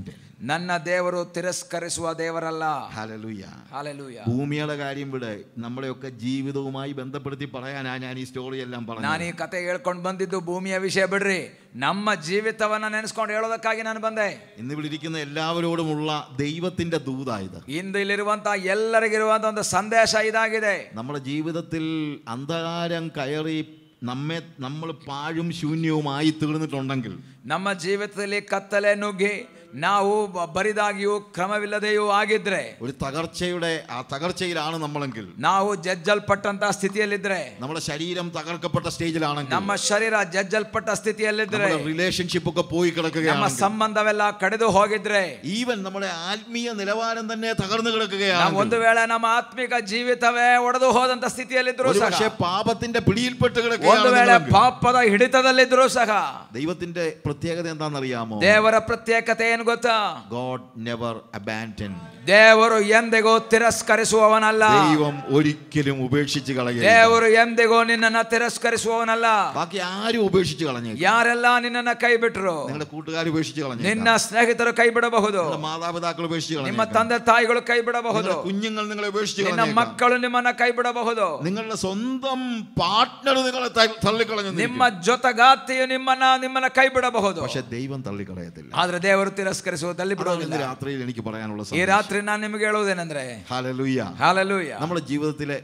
ನನ್ನ ದೇವರು ತಿರಸ್ಕರಿಸುವ ದೇವರಲ್ಲ ഹല്ലേലൂയ ಹಾಲೆಲೂಯ ഭൂമിയുടെ കാര്യം വിടെ നമ്മളെയൊക്കെ ജീവിതവുമായി ബന്ധപ്പെടുത്തി പറയാനാ ഞാൻ ഈ സ്റ്റോറി എല്ലാം ನಾನು പറഞ്ഞു ಈ ಕತೆ ಹೇಳ್ಕೊಂಡು ಬಂದಿದ್ದು ಭೂಮಿಯ ವಿಷಯ ಬಿಡ್ರಿ ನಮ್ಮ ಜೀವಿತವನ್ನ ನೆನೆಸ್ಕೊಂಡು ಹೇಳೋದಕ್ಕಾಗಿ ನಾನು ಬಂದೆ ഇന്ന് ഇവിടെ ഇരിക്കുന്ന എല്ലാവരോടുമുള്ള ദൈവത്തിന്റെ ദൂതായത് ಇಂದು ಇಲ್ಲಿರುವಂತ ಎಲ್ಲರಿಗಿರುವಂತ ಒಂದು ಸಂದೇಶ ಇದಾಗಿದೆ നമ്മുടെ ജീവിതത്തിൽ അന്ധകാരം കയറി നമ്മെ നമ്മൾ പാഴും ശൂന്യവുമായി തീർന്നിട്ടുണ്ടെങ്കിൽ ನಮ್ಮ ಜೀವಿತದಲ್ಲಿ ಕತ್ತಲೆ ನುಗ್ಗಿ ನಾವು ಬ- ಬರಿದಾಗಿಯೂ ಕ್ರಮವಿಲ್ಲದೆಯೂ ಆಗಿದ್ರೆ ഒരു തകർച്ചയുടെ ആ തകർച്ചയിലാണ് നമ്മളെങ്കിൽ ನಾವು ಜಜ್ಜಲ್ಪಟ್ಟಂತ ಸ್ಥಿತಿಯಲ್ಲಿದ್ರೆ നമ്മുടെ ശരീരം തകർക്കപ്പെട്ട സ്റ്റേജിലാണെങ്കിൽ ನಮ್ಮ ಶರೀರ ಜಜ್ಜಲ್ಪಟ್ಟ ಸ್ಥಿತಿಯಲ್ಲಿದ್ರೆ നമ്മുടെ റിലേഷൻഷിപ്പ് ഒക്കെ പോയി ನಮ್ಮ കിടക്കുകയാണ് ಸಂಬಂಧವೆಲ್ಲ ಕಡಿದು ಹೋಗಿದ್ರೆ ഈവൻ നമ്മുടെ ആത്മീയ നിലവാരം തന്നെ തകർന്നു ನಾವು കിടക്കുകയാണ് ಒಂದು ವೇಳೆ ನಮ್ಮ ಆತ್ಮಿಕ ಜೀವಿತವೇ ಒಡೆದು ಹೋದಂತ ಸ್ಥಿತಿಯಲ್ಲಿದ್ರು ഒരു ಸಹ പക്ഷേ പാപത്തിന്റെ പിടിയിൽപ്പെട്ട് ಒಂದು കിടക്കുകയാണ് ವೇಳೆ നിങ്ങളെങ്കിൽ. ಪಾಪದ ಹಿಡಿತದಲ್ಲಿದ್ರು ಸಹ ദൈവത്തിന്റെ പ്രത്യേകത എന്താണെന്നറിയാമോ ದೇವರ ಪ್ರತ್ಯೇಕತೆ ಏನು ಗೊತ್ತಾ ഗോഡ് നെവർ അബാൻഡൻ ದೇವರು ಎಂದಿಗೂ ತಿರಸ್ಕರಿಸುವವನಲ್ಲ ദൈവം ഒരിക്കലും ഉപേക്ഷിച്ച് കളയുക ದೇವರು ಎಂದಿಗೂ ನಿನ್ನನ್ನ ತಿರಸ್ಕರಿಸುವವನಲ್ಲ ബാക്കി ആരും ഉപേക്ഷിച്ച് കളഞ്ഞു ಯಾರೆಲ್ಲ ನಿನ್ನನ್ನ ಕೈ ಬಿಟ್ರು നിങ്ങളുടെ കൂട്ടുകാർ ഉപേക്ഷിച്ച് കളഞ്ഞു ನಿನ್ನ ಸ್ನೇಹಿತರು ಕೈ ಬಿಡಬಹುದು നിങ്ങളുടെ മാതാപിതാക്കൾ ഉപേക്ഷിച്ച് ನಿಮ್ಮ കളഞ്ഞു ತಂದೆ ತಾಯಿಗಳು ಕೈ ಬಿಡಬಹುದು നിങ്ങളുടെ കുഞ്ഞുങ്ങൾ നിങ്ങളെ ഉപേക്ഷിച്ച് ನಿನ್ನ കളഞ്ഞേക്കാം. ಮಕ್ಕಳು ನಿಮ್ಮನ್ನ ಕೈ ಬಿಡಬಹುದು നിങ്ങളുടെ സ്വന്തം പാർട്ട്ണർ നിങ്ങളെ ത- തള്ളിക്കളഞ്ഞു ನಿಮ್ಮ ಜೊತೆಗಾತಿಯು ನಿಮ್ಮನ್ನ ನಿಮ್ಮನ್ನ ಕೈ ಬಿಡಬಹುದು പക്ഷെ ദൈവം തള്ളിക്കളയത്തില്ല ಆದ್ರೆ ದೇವರು ತಿರಸ್ಕರಿಸುವುದಲ್ಲಿ അതാണ് ಬಿಡುವುದಿಲ್ಲ ഇന്ന് രാത്രിയിൽ എനിക്ക് പറയാനുള്ള ಈ ರಾತ್ರಿ ನಾನು ನಿಮಗೆ ಹೇಳುವುದೇನೆಂದ್ರೆ ഹാലലുയ്യ ಹಾಲಲೂಯ നമ്മുടെ ജീവിതത്തിലെ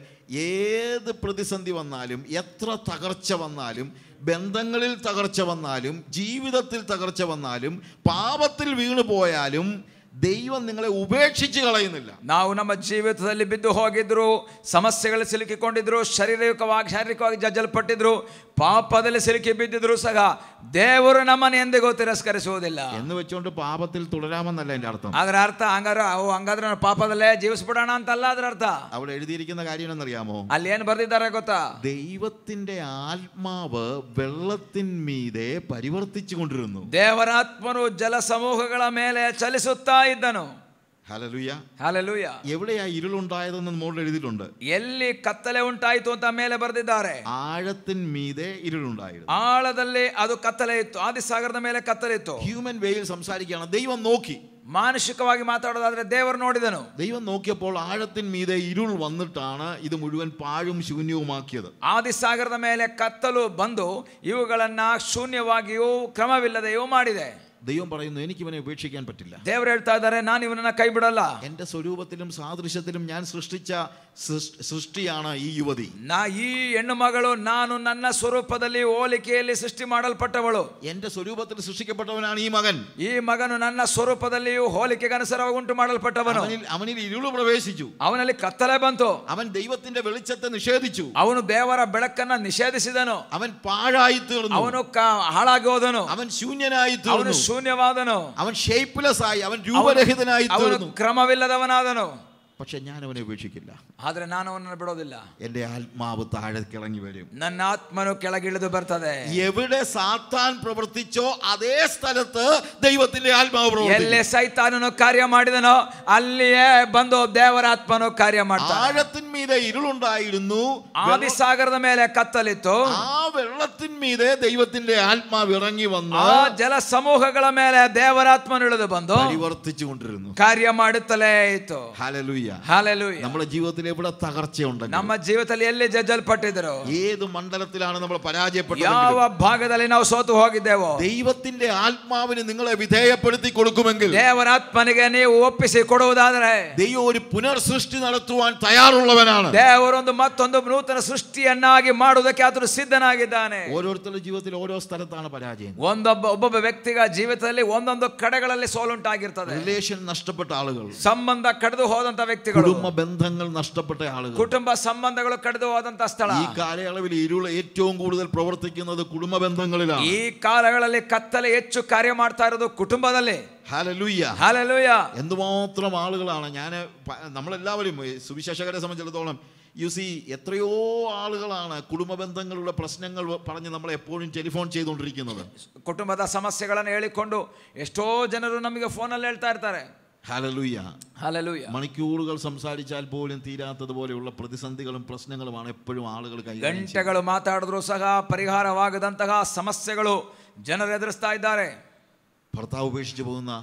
ഏത് പ്രതിസന്ധി വന്നാലും എത്ര തകർച്ച വന്നാലും ബന്ധങ്ങളിൽ തകർച്ച വന്നാലും ജീവിതത്തിൽ തകർച്ച വന്നാലും പാപത്തിൽ വീണു പോയാലും ദൈവം നിങ്ങളെ ഉപേക്ഷിച്ച് കളയുന്നില്ല ನಾವು ನಮ್ಮ ಜೀವಿತದಲ್ಲಿ ಬಿದ್ದು ಹೋಗಿದ್ರು ಸಮಸ್ಯೆಗಳು ಸಿಲುಕಿಕೊಂಡಿದ್ರು ಶಾರೀರಿಕವಾಗಿ ಶಾರೀರಿಕವಾಗಿ ಜಜ್ಜಲ್ಪಟ್ಟಿದ್ರು ಪಾಪದಲ್ಲಿ ಸಿಲುಕಿ ಬಿದ್ದಿದ್ರು ಸಹ ದೇವರು ನಮ್ಮನ್ನು ಎಂದಿಗೂ ತಿರಸ್ಕರಿಸುವುದಿಲ್ಲ എന്ന് വെച്ചുകൊണ്ട് പാപത്തിൽ തുടരാമെന്നല്ല എൻ്റെ അർത്ഥം ಅದರ ಅರ್ಥ ಹಂಗಾರ ಅವು ಹಂಗಾದ್ರೆ ನಾವು ಪಾಪದಲ್ಲೇ ಜೀವಿಸ್ಬಿಡೋಣ ಅಂತಲ್ಲ ಅದರ ಅರ್ಥ അവിടെ എഴുതിയിരിക്കുന്ന കാര്യം എന്നറിയാമോ ಅಲ್ಲಿ ಏನು ಬರ್ದಿದ್ದಾರೆ ಗೊತ್ತಾ ദൈവത്തിന്റെ ആത്മാവ് വെള്ളത്തിന്മീതെ പരിവർത്തിച്ചു കൊണ്ടിരുന്നു ದೇವರಾತ್ಮನು ಜಲ ಸಮೂಹಗಳ ಮೇಲೆ ಚಲಿಸುತ್ತಾ ಇದ್ದನು ഹലലുയ്യ ಹಾಲೆಲೂಯ എവിടെയാ ഇരുളുണ്ടായതെന്ന് മുകളിൽ എഴുതിയിട്ടുണ്ട് ಎಲ್ಲಿ ಕತ್ತಲೆ ಉಂಟಾಯಿತು ಅಂತ ಮೇಲೆ ಬರೆದಿದ್ದಾರೆ ആഴത്തിന്മീതെ ഇരുളുണ്ടായിരുന്നു ಆಳದಲ್ಲಿ ಅದು ಕತ್ತಲೆ ಇತ್ತು ಆದಿಸಾಗರದ ಮೇಲೆ ಕತ್ತಲೆ ಇತ್ತು ഹ്യൂമൻ വേയിൽ സംസാരിക്കുകയാണ് ദൈവം നോക്കി ಮಾನುಷಿಕವಾಗಿ ಮಾತಾಡೋದಾದ್ರೆ ದೇವರು ನೋಡಿದನು ദൈവം നോക്കിയപ്പോൾ ആഴത്തിന്മീതെ ഇരുൾ വന്നിട്ടാണ് ഇത് മുഴുവൻ പാഴും ശൂന്യവുമാക്കിയത് ಆದಿಸಾಗರದ ಮೇಲೆ ಕತ್ತಲು ಬಂದು ಇವುಗಳನ್ನ ಶೂನ್ಯವಾಗಿಯೂ ಕ್ರಮವಿಲ್ಲದೆಯೂ ಮಾಡಿದೆ ദൈവം പറയുന്നു എനിക്ക് ഇവനെ ഉപേക്ഷിക്കാൻ പറ്റില്ല ದೇವರು ಹೇಳ್ತಾ ಇದ್ದಾರೆ ನಾನು ಇವನನ್ನ ಕೈ ಬಿಡಲ್ಲ എൻ്റെ സ്വരൂപത്തിലും സാദൃശ്യത്തിലും ഞാൻ സൃഷ്ടിച്ച സൃഷ്- സൃഷ്ടിയാണ് ഈ യുവതി ನಾ ಈ ಹೆಣ್ಣು ಮಗಳು ನಾನು ನನ್ನ ಸ್ವರೂಪದಲ್ಲಿ ಹೋಲಿಕೆಯಲ್ಲಿ ಸೃಷ್ಟಿ ಮಾಡಲ್ಪಟ್ಟವಳು എൻ്റെ സ്വരൂപത്തിൽ സൃഷ്ടിക്കപ്പെട്ടവനാണ് ഈ മകൻ ಈ ಮಗನು ನನ್ನ ಸ್ವರೂಪದಲ್ಲಿಯೂ ಹೋಲಿಕೆಗೆ ಅನುಸಾರವಾಗಿ ಉಂಟು ಮಾಡಲ್ಪಟ್ಟವನು അവനിൽ അവനിൽ ഇരുള് പ്രവേശിച്ചു ಅವನಲ್ಲಿ ಕತ್ತಲೆ ಬಂತು അവൻ ദൈവത്തിന്റെ വെളിച്ചത്തെ നിഷേധിച്ചു ಅವನು ದೇವರ ಬೆಳಕನ್ನ ನಿಷೇಧಿಸಿದನು അവൻ പാഴായി തീർന്നു ಅವನು ಕ- ಹಾಳಾಗಿ ಹೋದನು അവൻ ശൂന്യനായി ಅವನು തീർന്നു ಶೂನ್ಯವಾದನು അവൻ ഷേപ്പ്ലെസ് ആയി അവൻ രൂപരഹിതനായി ಅವನು തീർന്നു ಕ್ರಮವಿಲ್ಲದವನಾದನು പക്ഷെ ഞാൻ അവനെ ഉപേക്ഷിക്കില്ല ಆದ್ರೆ ನಾನು ಅವನನ್ನು ಬಿಡೋದಿಲ್ಲ എൻ്റെ ആത്മാവ് താഴെ കിളങ്ങി വരും ನನ್ನ ಆತ್ಮನು ಕೆಳಗಿಳಿದು ಬರ್ತದೆ എവിടെ സാത്താൻ പ്രവർത്തിച്ചോ അതേ സ്ഥലത്ത് ദൈവത്തിന്റെ ആത്മാവ് ಎಲ್ಲಿ പ്രവർത്തിക്കും ಸೈತಾನನು ಕಾರ್ಯ ಮಾಡಿದನೋ ಅಲ್ಲಿಯೇ ಬಂದು ದೇವರ ಆತ್ಮನು ಕಾರ್ಯ ಮಾಡ್ತಾನೆ ആഴത്തിന്മീതെ ഇരുളുണ്ടായിരുന്നു ಆದಿಸಾಗರದ ಮೇಲೆ ಕತ್ತಲಿತ್ತು ആ വെള്ളത്തിന്മീതെ ദൈവത്തിന്റെ ആത്മാവ് ഇറങ്ങി വന്ന് ಆ ಜಲ ಸಮೂಹಗಳ ಮೇಲೆ ದೇವರಾತ್ಮನು ಇಳಿದು ಬಂದು പരിവർത്തിച്ചു കൊണ്ടിരുന്നു ಕಾರ್ಯ ಮಾಡುತ್ತಲೇ ಇತ್ತು ഹാലലൂയ ಹಾಲೆಲೂಯ നമ്മുടെ ജീവിതത്തിൽ എവിടെ തകർച്ചയുണ്ടെങ്കിൽ ನಮ್ಮ ಜೀವಿತದಲ್ಲಿ ಎಲ್ಲಿ ಜಜ್ಜಲ್ಪಟ್ಟಿದ್ರು ഏത് മണ്ഡലത്തിലാണ് നമ്മൾ ಯಾವ പരാജയപ്പെട്ടത് ಭಾಗದಲ್ಲಿ ನಾವು ಸೋತು ಹೋಗಿದ್ದೇವೋ ദൈവത്തിന്റെ ആത്മാവിന് നിങ്ങളെ വിധേയപ്പെടുത്തി കൊടുക്കുമെങ്കിൽ ದೇವರಾತ್ಮನಿಗೆ ನೀವು ಒಪ್ಪಿಸಿ ಕೊಡುವುದಾದರೆ ദൈവം ഒരു പുനർസൃഷ്ടി നടത്തുവാൻ തയ്യാറുള്ളവനാണ് ದೇವರೊಂದು ಮತ್ತೊಂದು ನೂತನ ಸೃಷ್ಟಿಯನ್ನಾಗಿ ಮಾಡುವುದಕ್ಕೆ ಆತನು ಸಿದ್ಧನಾಗಿದ್ದಾನೆ ഓരോരുത്തരുടെ ജീവിതത്തിൽ ഓരോ സ്ഥലത്താണ് പരാജയം ಒಂದೊಬ್ಬ ಒಬ್ಬೊಬ್ಬ ವ್ಯಕ್ತಿಗ ಜೀವಿತದಲ್ಲಿ ಒಂದೊಂದು ಕಡೆಗಳಲ್ಲಿ ಸೋಲುಂಟಾಗಿರ್ತದೆ റിലേഷൻ നഷ്ടപ്പെട്ട ആളുകൾ ಸಂಬಂಧ ಕಡಿದು ಹೋದಂತ ವ್ಯಕ್ತಿಗಳು കുടുംബ ബന്ധങ്ങൾ നഷ്ടപ്പെട്ട ആളുകൾ ಕುಟುಂಬ ಸಂಬಂಧಗಳು ಕಡಿದು ಹೋದಂತ ಸ್ಥಳ ഈ കാലയളവിൽ ഇരുൾ ഏറ്റവും കൂടുതൽ പ്രവർത്തിക്കുന്നത് കുടുംബ ബന്ധങ്ങളിലാണ് ಈ കാലಗಳಲ್ಲಿ ಕತ್ತಲೆ ಹೆಚ್ಚು ಕಾರ್ಯ ಮಾಡ್ತಾ ഇರೋದು കുಟುಂಬದಲ್ಲಿ ഹല്ലേലൂയ ಹಾಲೆಲೂಯ എന്തുമാത്രം ആളുകളാണ് ഞാൻ നമ്മളെല്ലാവരും ഈ സുവിശേഷകരെ സംബന്ധിച്ചിടത്തോളം യു സി എത്രയോ ആളുകളാണ് കുടുംബ ബന്ധങ്ങളുടെ പ്രശ്നങ്ങൾ പറഞ്ഞ് നമ്മളെ എപ്പോഴും ടെലിഫോൺ ചെയ്തുകൊണ്ടിരിക്കുന്നത് ಕುಟುಂಬದ ಸಮಸ್ಯೆಗಳನ್ನು ಹೇಳಿಕೊಂಡು ಎಷ್ಟೋ ಜನರು ನಮಗೆ ಫೋನಲ್ಲಿ ಹೇಳ್ತಾ ಇರ್ತಾರೆ ഹല്ലേലൂയ ಹಾಲೆಲೂಯ മണിക്കൂറുകൾ സംസാരിച്ചാൽ പോലും തീരാത്തതുപോലെയുള്ള പ്രതിസന്ധികളും പ്രശ്നങ്ങളുമാണ് എപ്പോഴും ആളുകൾ കൈകാര്യം ചെയ്യുന്നത്. ಗಂಟೆಗಳು ಮಾತಾಡಿದ್ರು ಸಹ ಪರಿಹಾರವಾಗದಂತಹ ಸಮಸ್ಯೆಗಳು ಜನರು ಎದುರಿಸ್ತಾ ಇದ್ದಾರೆ ഭർത്താവ് ഉപേക്ഷിച്ച് പോകുന്ന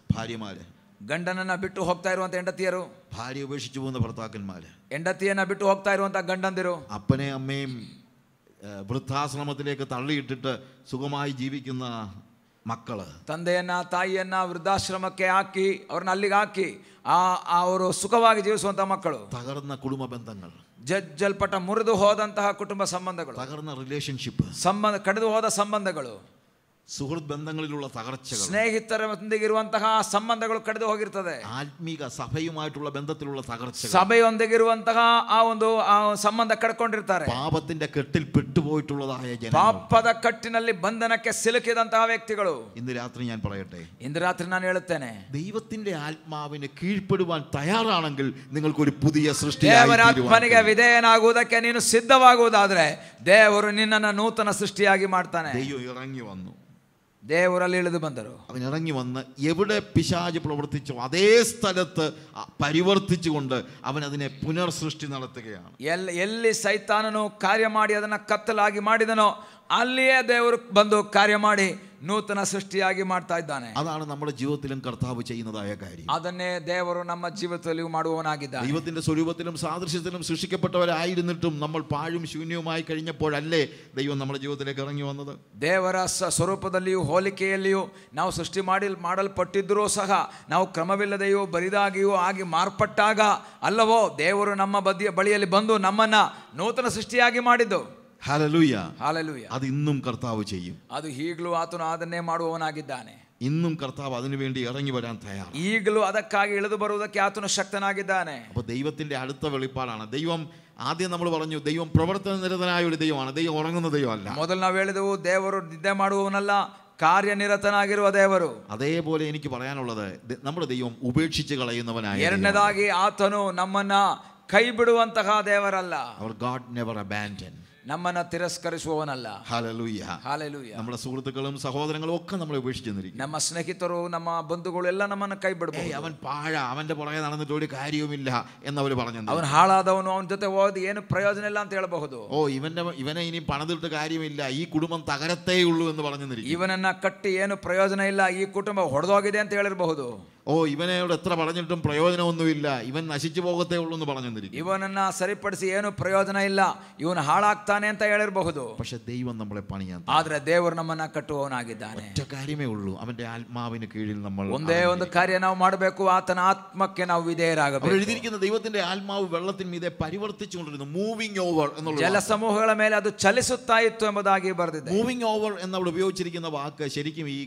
ഭാര്യമാര് ಗಂಡನನ್ನ ಬಿಟ್ಟು ಹೋಗ್ತಾ ಇರುವಂತ ಹೆಂಡತಿಯರು ഭാര്യ ഉപേക്ഷിച്ചു പോകുന്ന ഭർത്താക്കന്മാര് ಹೆಂಡತಿಯನ್ನ ಬಿಟ್ಟು ಹೋಗ್ತಾ ಇರುವಂತ ಗಂಡಂದಿರು അപ്പനെ അമ്മയും ഏ, വൃദ്ധാശ്രമത്തിലേക്ക് തള്ളിയിട്ടിട്ട് സുഖമായി ജീവിക്കുന്ന മക്കള് ತಂದೆಯನ್ನ ತಾಯಿಯನ್ನ ವೃದ್ಧಾಶ್ರಮಕ್ಕೆ ಹಾಕಿ ಅವ್ರನ್ನ ಅಲ್ಲಿಗೆ ಹಾಕಿ ಆ ಆ ಅವರು ಸುಖವಾಗಿ ಜೀವಿಸುವಂತ ಮಕ್ಕಳು തകർന്ന കുടുംബ ബന്ധങ്ങൾ ಜಜ್ಜಲ್ಪಟ್ಟ ಮುರಿದು ಹೋದಂತಹ ಕುಟುಂಬ ಸಂಬಂಧಗಳು തകർന്ന റിലേഷൻഷിപ്പ് ಸಂಬಂಧ ಕಡಿದು ಹೋದ ಸಂಬಂಧಗಳು സുഹൃത്ത് ബന്ധങ്ങളിലുള്ള തകർച്ചകൾ ಸ್ನೇಹಿತರೊಂದಿಗಿರುವಂತಹ ಸಂಬಂಧಗಳು ಕಡಿದು ಹೋಗಿರ್ತದೆ ആത്മീക സഭയുമായിട്ടുള്ള ബന്ധത്തിലുള്ള തകർച്ചകൾ ಸಭೆಯೊಂದಿಗಿರುವಂತಹ ಆ ಒಂದು ಆ ಸಂಬಂಧ ಕಡ್ಕೊಂಡಿರ್ತಾರೆ പാപത്തിന്റെ കെട്ടിൽ പെട്ടുപോയിട്ടുള്ളതായ ജനം ಪಾಪದ ಕಟ್ಟಿನಲ್ಲಿ ಬಂಧನಕ್ಕೆ ಸಿಲುಕಿದಂತಹ ವ್ಯಕ್ತಿಗಳು ഇന്ന് രാത്രി ഞാൻ പറയട്ടെ ಇಂದು ರಾತ್ರಿ ನಾನು ಹೇಳುತ್ತೇನೆ ദൈവത്തിന്റെ ആത്മാവിന് കീഴ്പ്പെടുവാൻ തയ്യാറാണെങ്കിൽ നിങ്ങൾക്കൊരു പുതിയ സൃഷ്ടി ದೇವರಾತ್ಮನಿಗೆ ವಿಧೇಯನಾಗುವುದಕ್ಕೆ ನೀನು ಸಿದ್ಧವಾಗುವುದಾದ್ರೆ ದೇವರು ನಿನ್ನನ್ನು ನೂತನ ಸೃಷ್ಟಿಯಾಗಿ ಮಾಡ್ತಾನೆ ദൈവം ഇറങ്ങി വന്നു ದೇವರಲ್ಲಿ ಇಳಿದು ಬಂದರು അവൻ ഇറങ്ങി വന്ന് എവിടെ പിശാജ് പ്രവർത്തിച്ചോ അതേ സ്ഥലത്ത് അ- പരിവർത്തിച്ചുകൊണ്ട് അവൻ അതിനെ പുനർസൃഷ്ടി നടത്തുകയാണ് ಎಲ್ಲಿ ಎಲ್ಲಿ ಸೈತಾನನು ಕಾರ್ಯ ಮಾಡಿ ಅದನ್ನು ಕತ್ತಲಾಗಿ ಮಾಡಿದನೋ ಅಲ್ಲಿಯೇ ದೇವರು ಬಂದು ಕಾರ್ಯ ಮಾಡಿ ನೂತನ ಸೃಷ್ಟಿಯಾಗಿ ಮಾಡ್ತಾ ಇದ್ದಾನೆ അതാണ് നമ്മുടെ ജീവിതത്തിലും കർത്താവ് ചെയ്യുന്നതായ കാര്യം ಅದನ್ನೇ ದೇವರು ನಮ್ಮ ಜೀವಿತದಲ್ಲಿಯೂ ಮಾಡುವವನಾಗಿದ್ದಾನೆ ദൈവത്തിന്റെ സ്വരൂപത്തിലും സാദൃശ്യത്തിലും സൃഷ്ടിക്കപ്പെട്ടവരായിരുന്നിട്ടും നമ്മൾ പാഴും ശൂന്യവുമായി കഴിഞ്ഞപ്പോഴല്ലേ ദൈവം നമ്മുടെ ജീവിതത്തിലേക്ക് ഇറങ്ങി വന്നത് ದೇವರ ಸ ಸ್ವರೂಪದಲ್ಲಿಯೂ ಹೋಲಿಕೆಯಲ್ಲಿಯೂ ನಾವು ಸೃಷ್ಟಿ ಮಾಡಿ ಮಾಡಲ್ಪಟ್ಟಿದ್ದರೂ ಸಹ ನಾವು ಕ್ರಮವಿಲ್ಲದೆಯೂ ಬರಿದಾಗಿಯೂ ಆಗಿ ಮಾರ್ಪಟ್ಟಾಗ ಅಲ್ಲವೋ ದೇವರು ನಮ್ಮ ಬದಿಯ ಬಳಿಯಲ್ಲಿ ಬಂದು ನಮ್ಮನ್ನ ನೂತನ ಸೃಷ್ಟಿಯಾಗಿ ಮಾಡಿದ್ದು ഹലലൂയ ಹಾಲೆಲೂಯ അത് ഇന്നും കർത്താവ് ചെയ്യും ಅದು ಈಗಲೂ ಆತನು ಅದನ್ನೇ ಮಾಡುವವನಾಗಿದ್ದಾನೆ ഇന്നും കർത്താവ് അതിനുവേണ്ടി ഇറങ്ങി വരാൻ തയ്യാർ ಈಗಲೂ ಅದಕ್ಕಾಗಿ ಇಳಿದು ಬರುವುದಕ್ಕೆ ಆತನು ಶಕ್ತನಾಗಿದ್ದಾನೆ അപ്പോൾ ദൈവത്തിന്റെ അടുത്ത വെളിപ്പാടാണ് ദൈവം ആദ്യം നമ്മൾ പറഞ്ഞു ദൈവം പ്രവർത്തന നിരതനായ ഒരു ദൈവമാണ് ദൈവം ഉറങ്ങുന്ന ദൈവമല്ല ಮೊದಲು ನಾವು ಹೇಳಿದೆವು ದೇವರು ನಿದ್ದೆ ಮಾಡುವವನಲ್ಲ ಕಾರ್ಯನಿರತನಾಗಿರುವ ದೇವರು അതേപോലെ എനിക്ക് പറയാനുള്ളത് ദ- നമ്മുടെ ദൈവം ഉപേക്ഷിച്ച് കളയുന്നവനായ ಎರಡನೇದಾಗಿ ಆತನು ನಮ್ಮನ್ನ ಕೈ ಬಿಡುವಂತಹ ದೇವರಲ್ಲ അവർ ഗാഡ് നെവർ അബാൻഡൻ ನಮ್ಮನ್ನ ತಿರಸ್ಕರಿಸುವವನಲ್ಲ ഹലലൂയ ಹಾಲೆಲೂಯ നമ്മുടെ സുഹൃത്തുക്കളും സഹോദരങ്ങളും ഒക്കെ നമ്മളെ ഉപേക്ഷിച്ചെന്നിരിക്കും ನಮ್ಮ ಸ್ನೇಹಿತರು ನಮ್ಮ ಬಂಧುಗಳು ಎಲ್ಲ ನಮ್ಮನ್ನ ಕೈ ഏയ് ಬಿಡಬಹುದು അവൻ പാഴ അവന്റെ പുറകെ നടന്നിട്ട് ഒരു കാര്യവുമില്ല എന്നവർ പറഞ്ഞു ಅವನು ಹಾಳಾದವನು ಅವನ ಜೊತೆ ಹೋದ್ ಏನು ಪ್ರಯೋಜನ ಇಲ್ಲ ಅಂತ ಹೇಳಬಹುದು ഓ ഇവന്റെ ഇവനെ ഇനി പണിതിട്ട് കാര്യമില്ല ഈ കുടുംബം തകരത്തേ ഉള്ളൂ എന്ന് പറഞ്ഞെന്നിരിക്കും ಇವನನ್ನ ಕಟ್ಟಿ ಏನು ಪ್ರಯೋಜನ ಇಲ್ಲ ಈ ಕುಟುಂಬ ಹೊಡೆದೋಗಿದೆ ಅಂತ ಹೇಳಿರಬಹುದು ഓ ഇവനോട് എത്ര പറഞ്ഞിട്ടും പ്രയോജനമൊന്നുമില്ല ഇവൻ നശിച്ചു പോകത്തേ ഉള്ളൂ എന്ന് പറഞ്ഞെന്നിരിക്കും ಇವನನ್ನ ಸರಿಪಡಿಸಿ ಏನು ಪ್ರಯೋಜನ ಇಲ್ಲ ಇವನು ಹಾಳಾಗ್ತಾನೆ ಅಂತ ಹೇಳಿರಬಹುದು പക്ഷെ ദൈവം നമ്മളെ പണിയാൻ ಆದ್ರೆ ದೇವರು ನಮ್ಮನ್ನ ಕಟ್ಟುವವನಾಗಿದ್ದಾನೆ ഒറ്റ കാര്യമേ ഉള്ളൂ അവന്റെ ആത്മാവിന് കീഴിൽ നമ്മൾ ಒಂದೇ ಒಂದು ಕಾರ್ಯ ನಾವು ಮಾಡಬೇಕು ಆತನ ಆತ್ಮಕ್ಕೆ ನಾವು അവിടെ ವಿಧೇಯರಾಗಬೇಕು എഴുതിയിരിക്കുന്ന ദൈവത്തിന്റെ ആത്മാവ് വെള്ളത്തിന് മീതെ പരിവർത്തിച്ചുകൊണ്ടിരുന്നു മൂവിങ് ഓവർ എന്നുള്ള ಜಲಸಮೂಹಗಳ ಮೇಲೆ ಅದು ಚಲಿಸುತ್ತಾ ഇತ್ತು ಎಂಬುದಾಗಿ ಬರೆದಿದೆ മൂവിങ് ഓവർ എന്നവിടെ ഉപയോഗിച്ചിരിക്കുന്ന വാക്ക് ശരിക്കും ഈ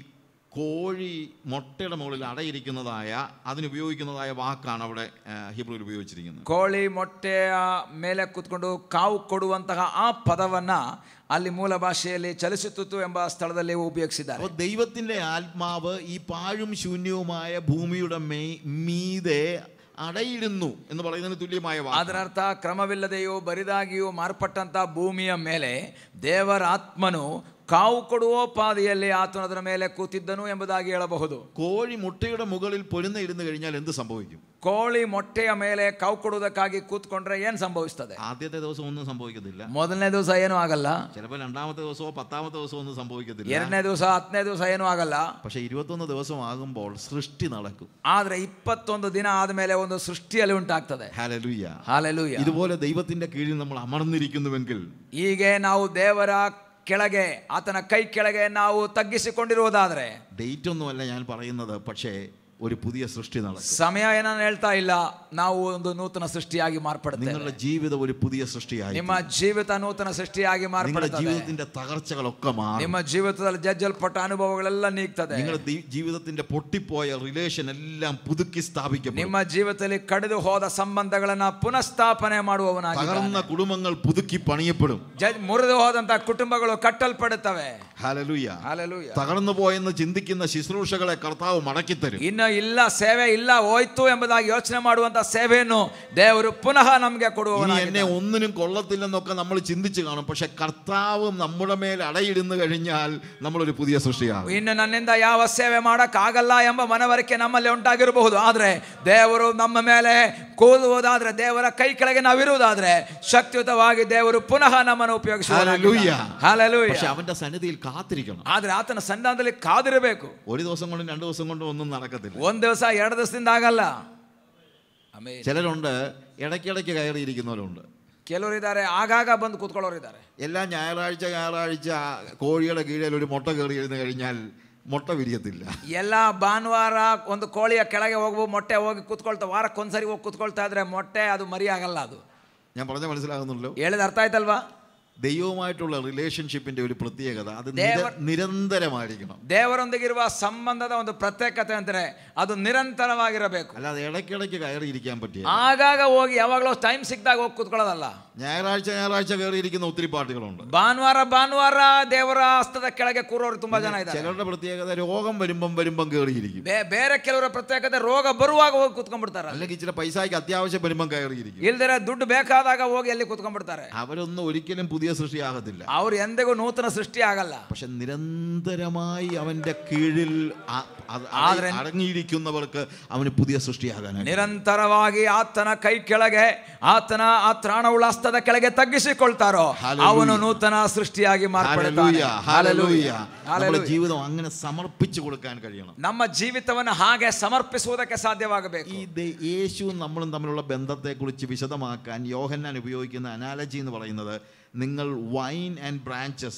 കോഴി മുട്ടയുടെ മുകളിൽ അടയിരിക്കുന്നതായ അതിനുപയോഗിക്കുന്നതായ വാക്കാണ് അവിടെ ആ, ഹിബ്രുവിൽ ഉപയോഗിച്ചിരിക്കുന്നത് ಕೋಳಿ ಮೊಟ್ಟೆಯ ಮೇಲೆ ಕೂತ್ಕೊಂಡು ಕಾವು ಕೊಡುವಂತಹ ಆ ಪದವನ್ನ ಅಲ್ಲಿ ಮೂಲ ಭಾಷೆಯಲ್ಲಿ ಚಲಿಸುತ್ತಿತ್ತು ಎಂಬ ಸ್ಥಳದಲ್ಲಿ ಉಪಯೋಗಿಸಿದ್ದಾರೆ അപ്പോൾ ദൈവത്തിന്റെ ആത്മാവ് ഈ പാഴും ശൂന്യവുമായ ഭൂമിയുടെ മേ മീതെ അടയിടുന്നു എന്ന് പറയുന്നതിന് തുല്യമായ വാക്ക് ಅದರ ಅರ್ಥ ಕ್ರಮವಿಲ್ಲದೆಯೂ ಬರಿದಾಗಿಯೂ ಮಾರ್ಪಟ್ಟಂತ ಭೂಮಿಯ ಮೇಲೆ ದೇವರ ಆತ್ಮನು ಕಾವು ಕೊಡುವ ಪಾದಿಯಲ್ಲಿ ಆತನು ಅದರ ಮೇಲೆ ಕೂತಿದ್ದನು ಎಂಬುದಾಗಿ ಹೇಳಬಹುದು കോഴി മുട്ടയുടെ മുകളിൽ പൊരുന്ന ഇരുന്ന് കഴിഞ്ഞാൽ എന്ത് സംഭവിക്കും ಕೋಳಿ ಮೊಟ್ಟೆಯ ಮೇಲೆ ಕಾವು ಕೊಡುವುದಕ್ಕಾಗಿ ಕೂತ್ಕೊಂಡ್ರೆ ಏನ್ ಸಂಭವಿಸ್ತದೆ ആദ്യത്തെ ദിവസം ഒന്നും സംഭവിക്കത്തില്ല ಮೊದಲನೇ ದಿವಸ ಏನೂ ಆಗಲ್ಲ ചിലപ്പോൾ രണ്ടാമത്തെ ദിവസമോ പത്താമത്തെ ദിവസമോ ഒന്നും സംഭവിക്കത്തില്ല ಎರಡನೇ ದಿವಸ ಹತ್ತನೇ ದಿವಸ ಏನೂ ಆಗಲ್ಲ പക്ഷെ ഇരുപത്തൊന്ന് ദിവസം ആകുമ്പോൾ സൃഷ്ടി നടക്കും ಆದ್ರೆ ಇಪ್ಪತ್ತೊಂದು ದಿನ ಆದ್ಮೇಲೆ ಒಂದು ಸೃಷ್ಟಿಯಲ್ಲಿ ಉಂಟಾಗ್ತದೆ ഹല്ലേലൂയ ಹಾಲೆಲೂಯ ഇതുപോലെ ദൈവത്തിന്റെ കീഴിൽ നമ്മൾ അമർന്നിരിക്കുന്നുവെങ്കിൽ ಹೀಗೆ ನಾವು ದೇವರ ಕೆಳಗೆ ಆತನ ಕೈ ಕೆಳಗೆ ನಾವು ತಗ್ಗಿಸಿಕೊಂಡಿರುವುದಾದ್ರೆ ഡേറ്റ് ഒന്നുമല്ല ഞാൻ പറയുന്നത് പക്ഷേ ഒരു പുതിയ സൃഷ്ടി നടക്കും ಸಮಯ ಏನನ್ನು ಹೇಳ್ತಾ ಇಲ್ಲ ನಾವು ಒಂದು ನೂತನ ಸೃಷ್ಟಿಯಾಗಿ ಮಾರ್ಪಡುತ್ತೇವೆ നിങ്ങളുടെ ജീവിതം ഒരു പുതിയ സൃഷ്ടിയായി ನಿಮ್ಮ ಜೀವಿತ ನೂತನ ಸೃಷ್ಟಿಯಾಗಿ നിങ്ങളുടെ ಮಾರ್ಪಡುತ್ತದೆ ജീവിതത്തിന്റെ തകർച്ചകളൊക്കെ മാറും ನಿಮ್ಮ ಜೀವಿತದಲ್ಲಿ ಜಜ್ಜಲ್ಪಟ್ಟ ಅನುಭವಗಳೆಲ್ಲ ನೀಗ್ತದೆ നിങ്ങളുടെ ദി- ജീവിതത്തിന്റെ പൊട്ടിപ്പോയ റിലേഷൻ എല്ലാം പുതുക്കി സ്ഥാപിക്കപ്പെടും ನಿಮ್ಮ ಜೀವಿತದಲ್ಲಿ ಕಡಿದು ಹೋದ ಸಂಬಂಧಗಳನ್ನ ಪುನಃಸ್ಥಾಪನೆ ಮಾಡುವವನಾಗಿ തകർന്ന കുടുംബങ്ങൾ പുതുക്കി പണിയപ്പെടും ಮುರಿದು ಹೋದಂತ ಕುಟುಂಬಗಳು ಕಟ್ಟಲ್ಪಡುತ್ತವೆ ഹാലലൂയ ಹಾಲೆಲೂಯ തകർന്നു പോയെന്ന് ചിന്തിക്കുന്ന ശുശ്രൂഷകളെ കർത്താവ് മടക്കിത്തരും ಇನ್ನು ಇಲ್ಲ ಸೇವೆ ಇಲ್ಲ ಹೋಯ್ತು ಎಂಬುದಾಗಿ ಯೋಚನೆ ಮಾಡುವಂತ ಸೇವೆಯನ್ನು ದೇವರು ಪುನಃ ನಮಗೆ ഇനി ಕೊಡುವವನಾಗಿ എന്നെ ഒന്നിനും കൊള്ളത്തില്ലെന്നൊക്കെ നമ്മൾ ചിന്തിച്ചു കാണും പക്ഷെ കർത്താവ് നമ്മുടെ മേൽ അടയിടുന്നു കഴിഞ്ഞാൽ നമ്മളൊരു പുതിയ സൃഷ്ടിയാകും ಇನ್ನು ನನ್ನಿಂದ ಯಾವ ಸೇವೆ ಮಾಡಕ್ ಆಗಲ್ಲ ಎಂಬ ಮನವರಿಕೆ ನಮ್ಮಲ್ಲಿ ಉಂಟಾಗಿರಬಹುದು ಆದ್ರೆ ದೇವರು ನಮ್ಮ ಮೇಲೆ ಕೂದುವುದಾದ್ರೆ ದೇವರ ಕೈ ಕೆಳಗೆ ನಾವಿರುವುದಾದ್ರೆ ಶಕ್ತಿಯುತವಾಗಿ ದೇವರು ಪುನಃ ನಮ್ಮನ್ನು Hallelujah. ಉಪಯೋಗಿಸುವ പക്ഷെ അവന്റെ സന്നിധിയിൽ കാത്തിരിക്കണം ಆದ್ರೆ ಆತನ ಸನ್ನಿಧಾನದಲ್ಲಿ ಕಾದಿರಬೇಕು ഒരു ദിവസം കൊണ്ടും രണ്ടു ദിവസം കൊണ്ടും ഒന്നും നടക്കത്തില്ല ಒಂದ್ ದಿವಸ ಎರಡು ದಿವಸದಿಂದ ಆಗಲ್ಲ ಆಮೇಲೆ ചിലരുണ്ട് ഇടയ്ക്കിടയ്ക്ക് കയറിയിരിക്കുന്നവരുണ്ട് ಕೆಲವರು ಇದ್ದಾರೆ ಆಗಾಗ ಬಂದು ಕೂತ್ಕೊಳ್ಳೋರು ಇದ್ದಾರೆ എല്ലാ ഞായറാഴ്ച ഞായറാഴ്ച കോഴിയുടെ കീഴിൽ ഒരു മുട്ട കയറി ഇരുന്ന് കഴിഞ്ഞാൽ മുട്ട വിരിയത്തില്ല ಎಲ್ಲ ಭಾನುವಾರ ಒಂದು ಕೋಳಿಯ ಕೆಳಗೆ ಹೋಗ್ಬೋದು ಮೊಟ್ಟೆ ಹೋಗಿ ಕೂತ್ಕೊಳ್ತಾ ವಾರಕ್ಕೊಂದ್ಸರಿ ಹೋಗಿ ಕೂತ್ಕೊಳ್ತಾ ಇದ್ರೆ ಮೊಟ್ಟೆ ಅದು ಮರಿ ಆಗಲ್ಲ ಅದು ഞാൻ പറഞ്ഞ മനസ്സിലാകുന്നുള്ളൂ ಹೇಳಿದ ಅರ್ಥ ಆಯ್ತಲ್ವಾ ദൈവവുമായിട്ടുള്ള റിലേഷൻഷിപ്പിന്റെ ഒരു പ്രത്യേകത അത് ദേവ- നിര- നിരന്തരമായിരിക്കണം ದೇವರೊಂದಿಗಿರುವ ಸಂಬಂಧದ ಒಂದು ಪ್ರತ್ಯೇಕತೆ ಅಂದರೆ ಅದು ನಿರಂತರವಾಗಿರಬೇಕು അല്ലാതെ ഇടയ്ക്കിടയ്ക്ക് കയറിയിരിക്കാൻ പറ്റിയ ಆಗಾಗ ಹೋಗಿ ಯಾವಾಗಲೂ ಟೈಮ್ ಸಿಕ್ಕಿದಾಗ ಹೋಗಿ ಕೂತ್ಕೊಳ್ಳೋದಲ್ಲ ഞായറാഴ്ച ഞായറാഴ്ച കയറിയിരിക്കുന്ന ഒത്തിരി പാർട്ടികളുണ്ട് ಭಾನುವಾರ ಭಾನುವಾರ ದೇವರ ಹಸ್ತದ ಕೆಳಗೆ ಕೂರೋರು ತುಂಬಾ ಜನ ಇದ್ದಾರೆ ചിലരുടെ പ്രത്യേകത രോഗം വരുമ്പം വരുമ്പം കയറിയിരിക്കും ಬೇ- ಬೇರೆ ಕೆಲವರ ಪ್ರತ್ಯೇಕತೆ ರೋಗ ಬರುವಾಗ ಹೋಗಿ ಕೂತ್ಕೊಂಡ್ಬಿಡ್ತಾರೆ അല്ലെങ്കിൽ ചില പൈസയ്ക്ക് അത്യാവശ്യം വരുമ്പം കയറിയിരിക്കും ಇಲ್ದಿರ ದುಡ್ಡು ಬೇಕಾದಾಗ ಹೋಗಿ ಅಲ್ಲಿ ಕೂತ್ಕೊಂಡ್ಬಿಡ್ತಾರೆ അവരൊന്നും ഒരിക്കലും പുതിയ സൃഷ്ടിയാകത്തില്ല ಅವ್ರು ಎಂದಿಗೂ ನೂತನ ಸೃಷ್ಟಿ ಆಗಲ್ಲ പക്ഷെ നിരന്തരമായി അവന്റെ കീഴിൽ ആ- അത് ആದ್ರೆ- അടങ്ങിയിരിക്കുന്നവർക്ക് അവന് പുതിയ സൃഷ്ടിയാകാനായി ನಿರಂತರವಾಗಿ ಆತನ ಕೈ ಕೆಳಗೆ ಆತನ ಆ ತ್ರಾಣವುಳ್ಳ ಹಸ್ತದ ಕೆಳಗೆ ತಗ್ಗಿಸಿಕೊಳ್ತಾರೋ Hallelujah. ಅವನು ನೂತನ ಸೃಷ್ಟಿಯಾಗಿ ಮಾರ್ಪಡುತ್ತಾನೆ. ഹല്ലേലൂയ, ഹല്ലേലൂയ. Hallelujah. നമ്മുടെ Hallelujah. ജീവിതം അങ്ങനെ സമർപ്പിച്ചു കൊടുക്കാൻ കഴിയണം ನಮ್ಮ ಜೀವಿತವನ್ನು ಹಾಗೆ സമർപ്പിಸುವುದಕ್ಕೆ ಸಾಧ್ಯವಾಗಬೇಕು ഈ ദേ- യേശുവും നമ്മളും തമ്മിലുള്ള ബന്ധത്തെക്കുറിച്ച് വിശദമാക്കാൻ യോഹന്നാൻ ഉപയോഗിക്കുന്ന അനാലജി എന്ന് പറയുന്നത് നിങ്ങൾ വൈൻ ആൻഡ് ബ്രാഞ്ചസ്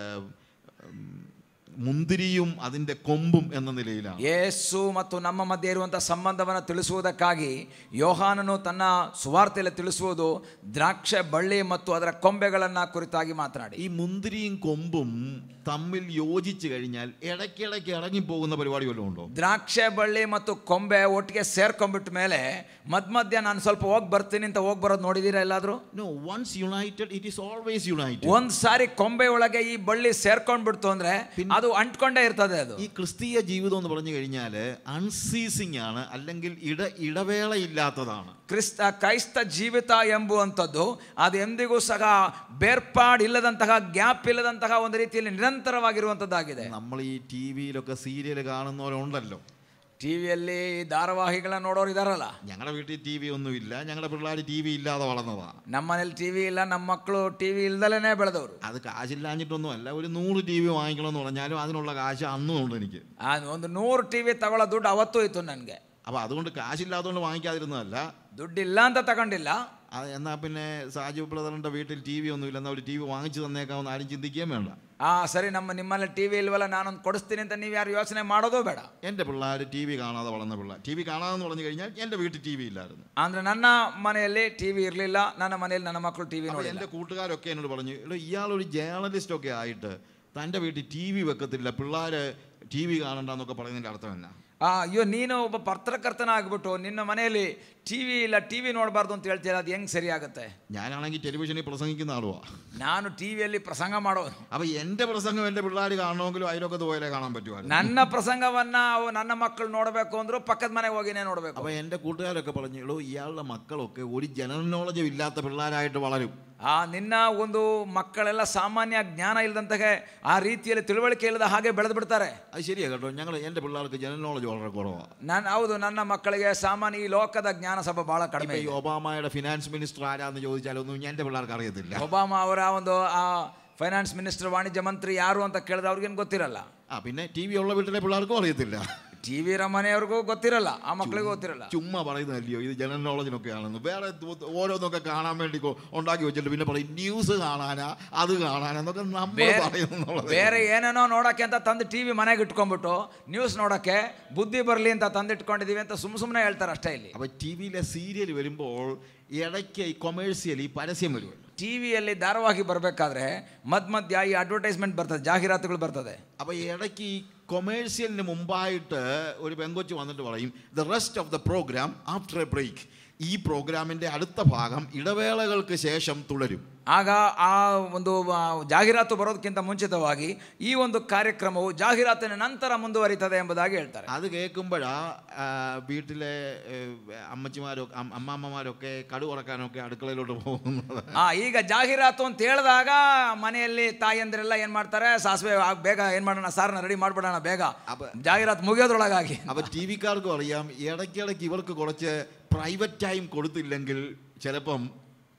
മുന്തിരിയും അതിൻ്റെ കൊമ്പും എന്ന നിലയിലാണ് ಯೇಸು ಮತ್ತು ನಮ್ಮ ಮಧ್ಯೆ ಇರುವಂತಹ ಸಂಬಂಧವನ್ನು ತಿಳಿಸುವುದಕ್ಕಾಗಿ ಯೋಹಾನನು ತನ್ನ ಸುವಾರ್ತೆಯಲ್ಲಿ ತಿಳಿಸುವುದು ದ್ರಾಕ್ಷೆ ಬಳ್ಳಿ ಮತ್ತು ಅದರ ಕೊಂಬೆಗಳನ್ನ ಕುರಿತಾಗಿ ಮಾತನಾಡಿ ഈ മുന്തിരിയും കൊമ്പും തമ്മിൽ യോജിച്ച് കഴിഞ്ഞാൽ ഇടയ്ക്കിടയ്ക്ക് ഇറങ്ങിപ്പോകുന്ന പരിപാടി വല്ലതും ഉണ്ടോ ದ್ರಾಕ್ಷೆ ಬಳ್ಳಿ ಮತ್ತು ಕೊಂಬೆ ಒಟ್ಟಿಗೆ ಸೇರ್ಕೊಂಡ್ಬಿಟ್ಟ ಮೇಲೆ ಮಧ್ಯ ಮಧ್ಯ ನಾನು ಸ್ವಲ್ಪ ಹೋಗಿ ಬರ್ತೀನಿ ಅಂತ ಹೋಗಿ ಬರೋದು ನೋಡಿದೀರಾ ಎಲ್ಲಾದ್ರೂ no once united it is always united ಒಂದ್ ಸಾರಿ ಕೊಂಬೆ ಒಳಗೆ ಈ ಬಳ್ಳಿ ಸೇರ್ಕೊಂಡ್ಬಿಡ್ತು ಅಂದ್ರೆ ಅದು ಅಂಟ್ಕೊಂಡೇ ಇರ್ತದೆ ಅದು ഈ ക്രിസ്തീയ ജീവിതം എന്ന് പറഞ്ഞു കഴിഞ്ഞാൽ അൺസീസിങ് ആണ് അല്ലെങ്കിൽ ഇട ഇടവേളയില്ലാത്തതാണ് ಕ್ರಿಸ್ತ ಕ್ರೈಸ್ತ ಜೀವಿತ ಎಂಬುವಂಥದ್ದು ಅದು ಎಂದಿಗೂ ಸಹ ಬೇರ್ಪಾಡ್ ಇಲ್ಲದಂತಹ ಗ್ಯಾಪ್ ಇಲ್ಲದಂತಹ ಒಂದು ರೀತಿಯಲ್ಲಿ ನಿರಂತರವಾಗಿರುವಂಥದ್ದಾಗಿದೆ നമ്മൾ ഈ ടി വിയിലൊക്കെ സീരിയൽ കാണുന്നവരുണ്ടല്ലോ ಟಿವಿಯಲ್ಲಿ ಧಾರಾವಾಹಿಗಳನ್ನ ನೋಡೋರು ಇದಾರಲ್ಲ ഞങ്ങളുടെ വീട്ടിൽ ടി വി ഒന്നുമില്ല ഞങ്ങളുടെ പിള്ളേർ ടി വി ഇല്ലാതെ വളർന്നതാ ನಮ್ಮ ಮನೇಲಿ ಟಿವಿ ಇಲ್ಲ ನಮ್ಮ ಮಕ್ಕಳು ಟಿವಿ ಇಲ್ದಲೇ ಬೆಳೆದವರು അത് കാശില്ലാഞ്ഞിട്ടൊന്നും അല്ല ഒരു നൂറ് ടി വി വാങ്ങിക്കണമെന്ന് പറഞ്ഞാലും അതിനുള്ള കാശ് അന്നും ഉണ്ട് എനിക്ക് ಆ ಒಂದು ನೂರು ಟಿವಿ ತಗೊಳ್ಳೋ ದುಡ್ಡು ಅವತ್ತೂ ಇತ್ತು ನನಗೆ അപ്പോൾ അതുകൊണ്ട് കാശില്ലാത്തതുകൊണ്ട് വാങ്ങിക്കാതിരുന്നതല്ല ದುಡ್ಡಿಲ್ಲ ಅಂತ ತಗೊಂಡಿಲ್ಲ അത് എന്നാൽ പിന്നെ സാജു ബ്രദറിൻ്റെ വീട്ടിൽ ടി വി ഒന്നുമില്ല എന്നാൽ ഒരു ടി വി വാങ്ങിച്ചു തന്നേക്കാമെന്ന് ആരും ചിന്തിക്കുകയും വേണ്ട ಆ ಸರಿ ನಮ್ಮ ನಿಮ್ಮಲ್ಲಿ ಟಿವಿ ಇಲ್ವಲ್ಲ ನಾನೊಂದು ಕೊಡಿಸ್ತೀನಿ ಅಂತ ನೀವು ಯಾರು ಯೋಚನೆ ಮಾಡೋದು ಬೇಡ എൻ്റെ പിള്ളേർ ടി വി കാണാതെ വളർന്ന പിള്ളേർ ടി വി കാണാതെന്ന് പറഞ്ഞു കഴിഞ്ഞാൽ എൻ്റെ വീട്ടിൽ ടി വി ഇല്ലായിരുന്നു ಅಂದ್ರೆ ನನ್ನ മನೆಯಲ್ಲಿ ಟಿವಿ ಇರಲಿಲ್ಲ ನನ್ನ മನೆಯಲ್ಲಿ ನನ್ನ ಮಕ್ಕಳು ಟಿವಿ അപ്പോൾ ನೋಡಿಲ್ಲ എൻ്റെ കൂട്ടുകാരൊക്കെ എന്നോട് പറഞ്ഞു എടോ ഇയാളൊരു ജേർണലിസ്റ്റ് ഒക്കെ ആയിട്ട് തൻ്റെ വീട്ടിൽ ടി വി വെക്കത്തില്ല പിള്ളേർ ടി വി കാണണ്ടെന്നൊക്കെ പറയുന്നതിൻ്റെ അർത്ഥം എന്നാ ಆ, ಅಯ್ಯೋ ನೀನು ಒಬ್ಬ ಪತ್ರಕರ್ತನಾಗ್ಬಿಟ್ಟು ನಿನ್ನ ಮನೆಯಲ್ಲಿ ಟಿವಿ ಇಲ್ಲ ಟಿವಿ ನೋಡಬಾರ್ದು ಅಂತ ಹೇಳ್ತೀರ ಅದು ಹೆಂಗ್ ಸರಿ ಆಗುತ್ತೆ ഞാനാണെങ്കിൽ ടെലിവിഷനിൽ പ്രസംഗിക്കുന്ന ആളുവാ ನಾನು ಟಿವಿಯಲ್ಲಿ ಪ್ರಸಂಗ ಮಾಡೋನು അപ്പോൾ എൻ്റെ പ്രസംഗം എൻ്റെ പിള്ളേർ കാണണമെങ്കിലും അതിലൊക്കത്ത് പോയാലേ കാണാൻ പറ്റുമായിരുന്നു ನನ್ನ ಪ್ರಸಂಗವನ್ನ ಅವು ನನ್ನ ಮಕ್ಕಳು ನೋಡಬೇಕು ಅಂದ್ರು പಕ್ಕದ ಮನೆಗೆ ಹೋಗಿನೇ ನೋಡಬೇಕು അപ്പോൾ എൻ്റെ കൂട്ടുകാരൊക്കെ പറഞ്ഞു എടോ ഇയാളുടെ മക്കളൊക്കെ ഒരു ജനറൽ നോളജും ഇല്ലാത്ത പിള്ളേരായിട്ട് വളരും ಆ ನಿನ್ನ ಒಂದು ಮಕ್ಕಳೆಲ್ಲ ಸಾಮಾನ್ಯ ಜ್ಞಾನ ಇಲ್ಲದಂತಹ ಆ ರೀತಿಯಲ್ಲಿ ತಿಳುವಳಿಕೆ ಇಲ್ಲದ ಹಾಗೆ ಬೆಳೆದು ಬಿಡ್ತಾರೆ അത് ശരിയാ കേട്ടോ ഞങ്ങൾ എൻ്റെ പിള്ളേർക്ക് ജനറൽ നോളജ് വളരെ കുറവാണ് ನಾನು ಹೌದು ನನ್ನ ಮಕ್ಕಳಿಗೆ ಸಾಮಾನ್ಯ ಈ ಲೋಕದ ಜ್ಞಾನ ಸ್ವಲ್ಪ ಬಹಳ ಕಡಿಮೆ ഇപ്പൊ ഈ ഒബാമയുടെ ഫിനാൻസ് മിനിസ്റ്റർ ആരാന്ന് ചോദിച്ചാലൊന്നും എൻ്റെ പിള്ളേർക്ക് അറിയത്തില്ല ಒಬಾಮ ಅವರ ಒಂದು ಆ ಫೈನಾನ್ಸ್ ಮಿನಿಸ್ಟರ್ ವಾಣಿಜ್ಯ ಮಂತ್ರಿ ಯಾರು ಅಂತ ಕೇಳಿದ್ರೆ ಅವ್ರಿಗೇನು ಗೊತ್ತಿರಲ್ಲ ആ പിന്നെ ടി വി ഉള്ള വീട്ടിലെ പിള്ളേർക്കും അറിയത്തില്ല ಟಿ ವಿ ಮನೆಯವ್ರಿಗೂ ಗೊತ್ತಿರಲ್ಲ ಆ ಮಕ್ಕಳಿಗೂ ಗೊತ್ತಿರಲ್ಲ ചുമ്മാ പറയുന്നതല്ലയോ ഇത് ജനറൽ നോളജിനൊക്കെ ആണെന്ന് വേറെ തു- ഓരോന്നൊക്കെ കാണാൻ വേണ്ടി കൊ- ഉണ്ടാക്കി വെച്ചിട്ട് പിന്നെ പറയും ന്യൂസ് കാണാനാ അത് കാണാനാ എന്നൊക്കെ നമ്മൾ ಬೇರೆ പറയുന്നുള്ളത് ಬೇರೆ ಏನೇನೋ ನೋಡಕ್ಕೆ ಅಂತ ತಂದು ಟಿ ವಿ ಮನೆಗೆ ಇಟ್ಕೊಂಡ್ಬಿಟ್ಟು ನ್ಯೂಸ್ ನೋಡಕ್ಕೆ ಬುದ್ಧಿ ಬರಲಿ ಅಂತ ತಂದಿಟ್ಕೊಂಡಿದೀವಿ ಅಂತ ಸುಮ್ ಸುಮ್ಮನೆ ಹೇಳ್ತಾರೆ ಅಷ್ಟೇ ಇಲ್ಲಿ അപ്പൊ ടി വിയിലെ സീരിയൽ വരുമ്പോൾ ഇടയ്ക്ക് ഈ കൊമേഴ്സ്യൽ ഈ പരസ്യം വരുമല്ലോ ಟಿ ವಿಯಲ್ಲಿ ಧಾರಾವಾಹಿ ಬರಬೇಕಾದ್ರೆ ಮಧ್ಯ ಮಧ್ಯ ಈ ಅಡ್ವರ್ಟೈಸ್ಮೆಂಟ್ ಬರ್ತದೆ ಜಾಹೀರಾತುಗಳು ಬರ್ತದೆ അപ്പൊ ഇടയ്ക്ക് ഈ കൊമേഴ്സ്യലിന് മുമ്പായിട്ട് ഒരു പെങ്കൊച്ച് വന്നിട്ട് പറയും the rest of the programme after a break ഈ പ്രോഗ്രാമിന്റെ അടുത്ത ഭാഗം ഇടവേളകൾക്ക് ശേഷം തുടരും ಆಗ ಆ ಒಂದು ಆ, ಜಾಹೀರಾತು ಬರೋದಕ್ಕಿಂತ ಮುಂಚಿತವಾಗಿ ಈ ಒಂದು ಕಾರ್ಯಕ್ರಮವು ಜಾಹೀರಾತಿನ ನಂತರ ಮುಂದುವರಿತದೆ ಎಂಬುದಾಗಿ ಹೇಳ್ತಾರೆ അത് കേൾക്കുമ്പോഴാ വീട്ടിലെ ഏഹ്, അമ്മച്ചിമാരൊക്കെ അം- അമ്മാമ്മമാരൊക്കെ കടു കുറക്കാനൊക്കെ അടുക്കളയിലോട്ട് പോകുന്നത് ಆ ಈಗ ಜಾಹೀರಾತು ಅಂತ ಹೇಳಿದಾಗ ಮನೆಯಲ್ಲಿ ತಾಯಿಯಂದಿರೆಲ್ಲ ಏನ್ ಮಾಡ್ತಾರೆ ಸಾಸಿವೆ ಆ, ಬೇಗ ಏನ್ ಮಾಡೋಣ ಸಾರನ್ನ ರೆಡಿ ಮಾಡ್ಬಿಡೋಣ ಬೇಗ ಅಪ್ಪ- ಜಾಹೀರಾತು ಮುಗಿಯೋದ್ರೊಳಗಾಗಿ അപ്പൊ ടി വിക്കാർക്കും അറിയാം ഇടയ്ക്കിടയ്ക്ക് ഇവർക്ക് കുറച്ച് പ്രൈവറ്റ് ടൈം കൊടുത്തില്ലെങ്കിൽ ചിലപ്പം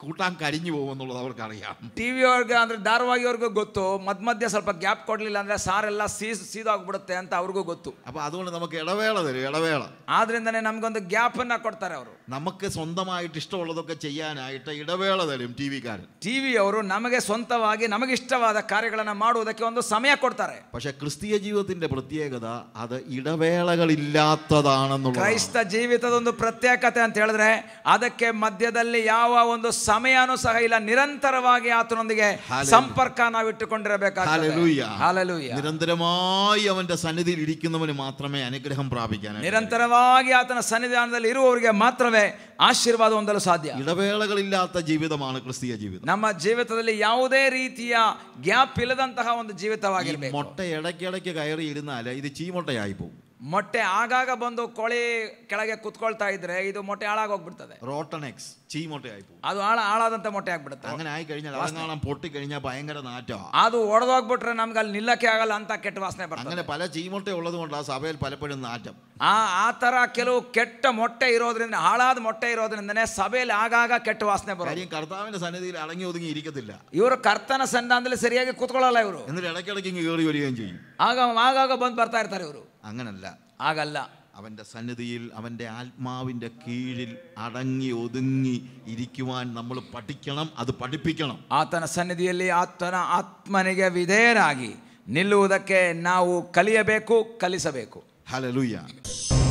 കൂട്ടാൻ കരിഞ്ഞു പോകുമെന്നുള്ളത് അവർക്കറിയാം ಟಿ ವಿಯವ್ರಿಗೆ ಅಂದ್ರೆ ಧಾರಾವಾಹಿಯವ್ರಿಗೂ ಗೊತ್ತು ಮಧ್ಯ ಮಧ್ಯ ಸ್ವಲ್ಪ ಗ್ಯಾಪ್ ಕೊಡ್ಲಿಲ್ಲ ಅಂದ್ರೆ ಸಾರೆಲ್ಲ ಸೀಸ್ ಸೀದೋಗ್ಬಿಡುತ್ತೆ ಅಂತ ಅವ್ರಿಗೂ ಗೊತ್ತು അപ്പോൾ അതുകൊണ്ട് നമുക്ക് ഇടവേള തരും ഇടവേള ಆದ್ರಿಂದನೇ ನಮ್ಗೊಂದು ಗ್ಯಾಪ್ ಅನ್ನ ಕೊಡ್ತಾರೆ ಅವರು നമുക്ക് സ്വന്തമായിട്ട് ഇഷ്ടമുള്ളതൊക്കെ ചെയ്യാനായിട്ട് ഇടവേള തരും ടി വിക്കാരൻ ಟಿ ಅವರು ನಮಗೆ ಸ್ವಂತವಾಗಿ ನಮಗೆ ಇಷ್ಟವಾದ ಕಾರ್ಯಗಳನ್ನು ಮಾಡುವುದಕ್ಕೆ ಒಂದು ಸಮಯ ಕೊಡ್ತಾರೆ പക്ഷെ ക്രിസ്തീയ ജീവിതത്തിന്റെ പ്രത്യേകത അത് ഇടവേളകളില്ലാത്തതാണെന്നുള്ളത് ಕ್ರೈಸ್ತ ಜೀವಿತದ ಒಂದು ಪ್ರತ್ಯೇಕತೆ ಅಂತ ಹೇಳಿದ್ರೆ ಅದಕ್ಕೆ ಮಧ್ಯದಲ್ಲಿ ಯಾವ ಒಂದು ಸಮಯನೂ ಸಹ ಇಲ್ಲ ನಿರಂತರವಾಗಿ ಆತನೊಂದಿಗೆ Hallelujah. ಸಂಪರ್ಕ ನಾವು ಇಟ್ಟುಕೊಂಡಿರಬೇಕಾಗ್ತದೆ Hallelujah. Hallelujah. നിരന്തരമായി അവന്റെ സന്നിധിയിൽ ഇരിക്കുന്നവന് മാത്രമേ അനുഗ്രഹം പ്രാപിക്കാനായിട്ട് ನಿರಂತರವಾಗಿ ಆತನ ಸನ್ನಿಧಾನದಲ್ಲಿ ಇರುವವರಿಗೆ ಮಾತ್ರವೇ ಆಶೀರ್ವಾದ ಹೊಂದಲು ಸಾಧ್ಯ ഇടവേളകളില്ലാത്ത ജീവിതമാണ് ക്രിസ്തീയ ജീവിതം ನಮ್ಮ ಜೀವಿತದಲ್ಲಿ ಯಾವುದೇ ರೀತಿಯ ಗ್ಯಾಪ್ ಇಲ್ಲದಂತಹ ಒಂದು ഈ ಜೀವಿತವಾಗಿರ್ಬೇಕು മുട്ട ഇടയ്ക്കിടയ്ക്ക് കയറി ഇരുന്നാൽ ഇത് ചീമൊട്ടയായി പോകും ಮೊಟ್ಟೆ ಆಗಾಗ ಬಂದು ಕೋಳಿ ಕೆಳಗೆ ಕುತ್ಕೊಳ್ತಾ ಇದ್ರೆ ಇದು ಮೊಟ್ಟೆ ಹಾಳಾಗೋಗ್ಬಿಡ್ತದೆ റോട്ടൺ എക്സ് ചീമൊട്ടയായി പോകും ಅದು ಹಾಳ ಹಾಳಾದಂತ ಮೊಟ್ಟೆ ಆಗ್ಬಿಡುತ್ತೆ അങ്ങനെ ആയി കഴിഞ്ഞാൽ അതങ്ങാണം പൊട്ടിക്കഴിഞ്ഞാൽ ഭയങ്കര നാറ്റമാണ് ಅದು ಒಡೆದೋಗ್ಬಿಟ್ರೆ ನಮ್ಗೆ ಅಲ್ಲಿ ನಿಲ್ಲಕ್ಕೆ ಆಗಲ್ಲ ಅಂತ ಕೆಟ್ಟ ವಾಸನೆ ಬರ್ತದೆ അങ്ങനെ പല ചീമൊട്ട ഉള്ളത് കൊണ്ട് ആ സഭയിൽ പലപ്പോഴും നാറ്റം ಆ ಆ ತರ ಕೆಲವು ಕೆಟ್ಟ ಮೊಟ್ಟೆ ಇರೋದ್ರಿಂದ ಹಾಳಾದ ಮೊಟ್ಟೆ ಇರೋದ್ರಿಂದನೇ ಸಭೆಯಲ್ಲಿ ಆಗಾಗ ಕೆಟ್ಟ ವಾಸನೆ ಬರೋದು കാര്യം കർത്താവിന്റെ സന്നിധിയിൽ അടങ്ങി ഒതുങ്ങി ഇരിക്കത്തില്ല ಇವರು ಕರ್ತನ ಸನ್ನಿಧಾನದಲ್ಲಿ ಸರಿಯಾಗಿ ಕೂತ್ಕೊಳ್ಳಲ್ಲ ಇವರು എന്നിട്ട് ഇടയ്ക്കിടയ്ക്ക് ഇങ്ങ് കയറി വരികയും ചെയ്യും ಆಗ ಆಗಾಗ ಬಂದು ಬರ್ತಾ ಇರ್ತಾರೆ ಇವರು അങ്ങനല്ല ಆಗಲ್ಲ അവൻ്റെ സന്നിധിയിൽ അവൻ്റെ ആത്മാവിൻ്റെ കീഴിൽ അടങ്ങി ഒതുങ്ങി ഇരിക്കുവാൻ നമ്മൾ പഠിക്കണം അത് പഠിപ്പിക്കണം ಆತನ ಸನ್ನಿಧಿಯಲ್ಲಿ ಆತನ ಆತ್ಮನಿಗೆ ವಿಧೇಯರಾಗಿ ನಿಲ್ಲುವುದಕ್ಕೆ ನಾವು ಕಲಿಯಬೇಕು ಕಲಿಸಬೇಕು ഹലലുയ്യ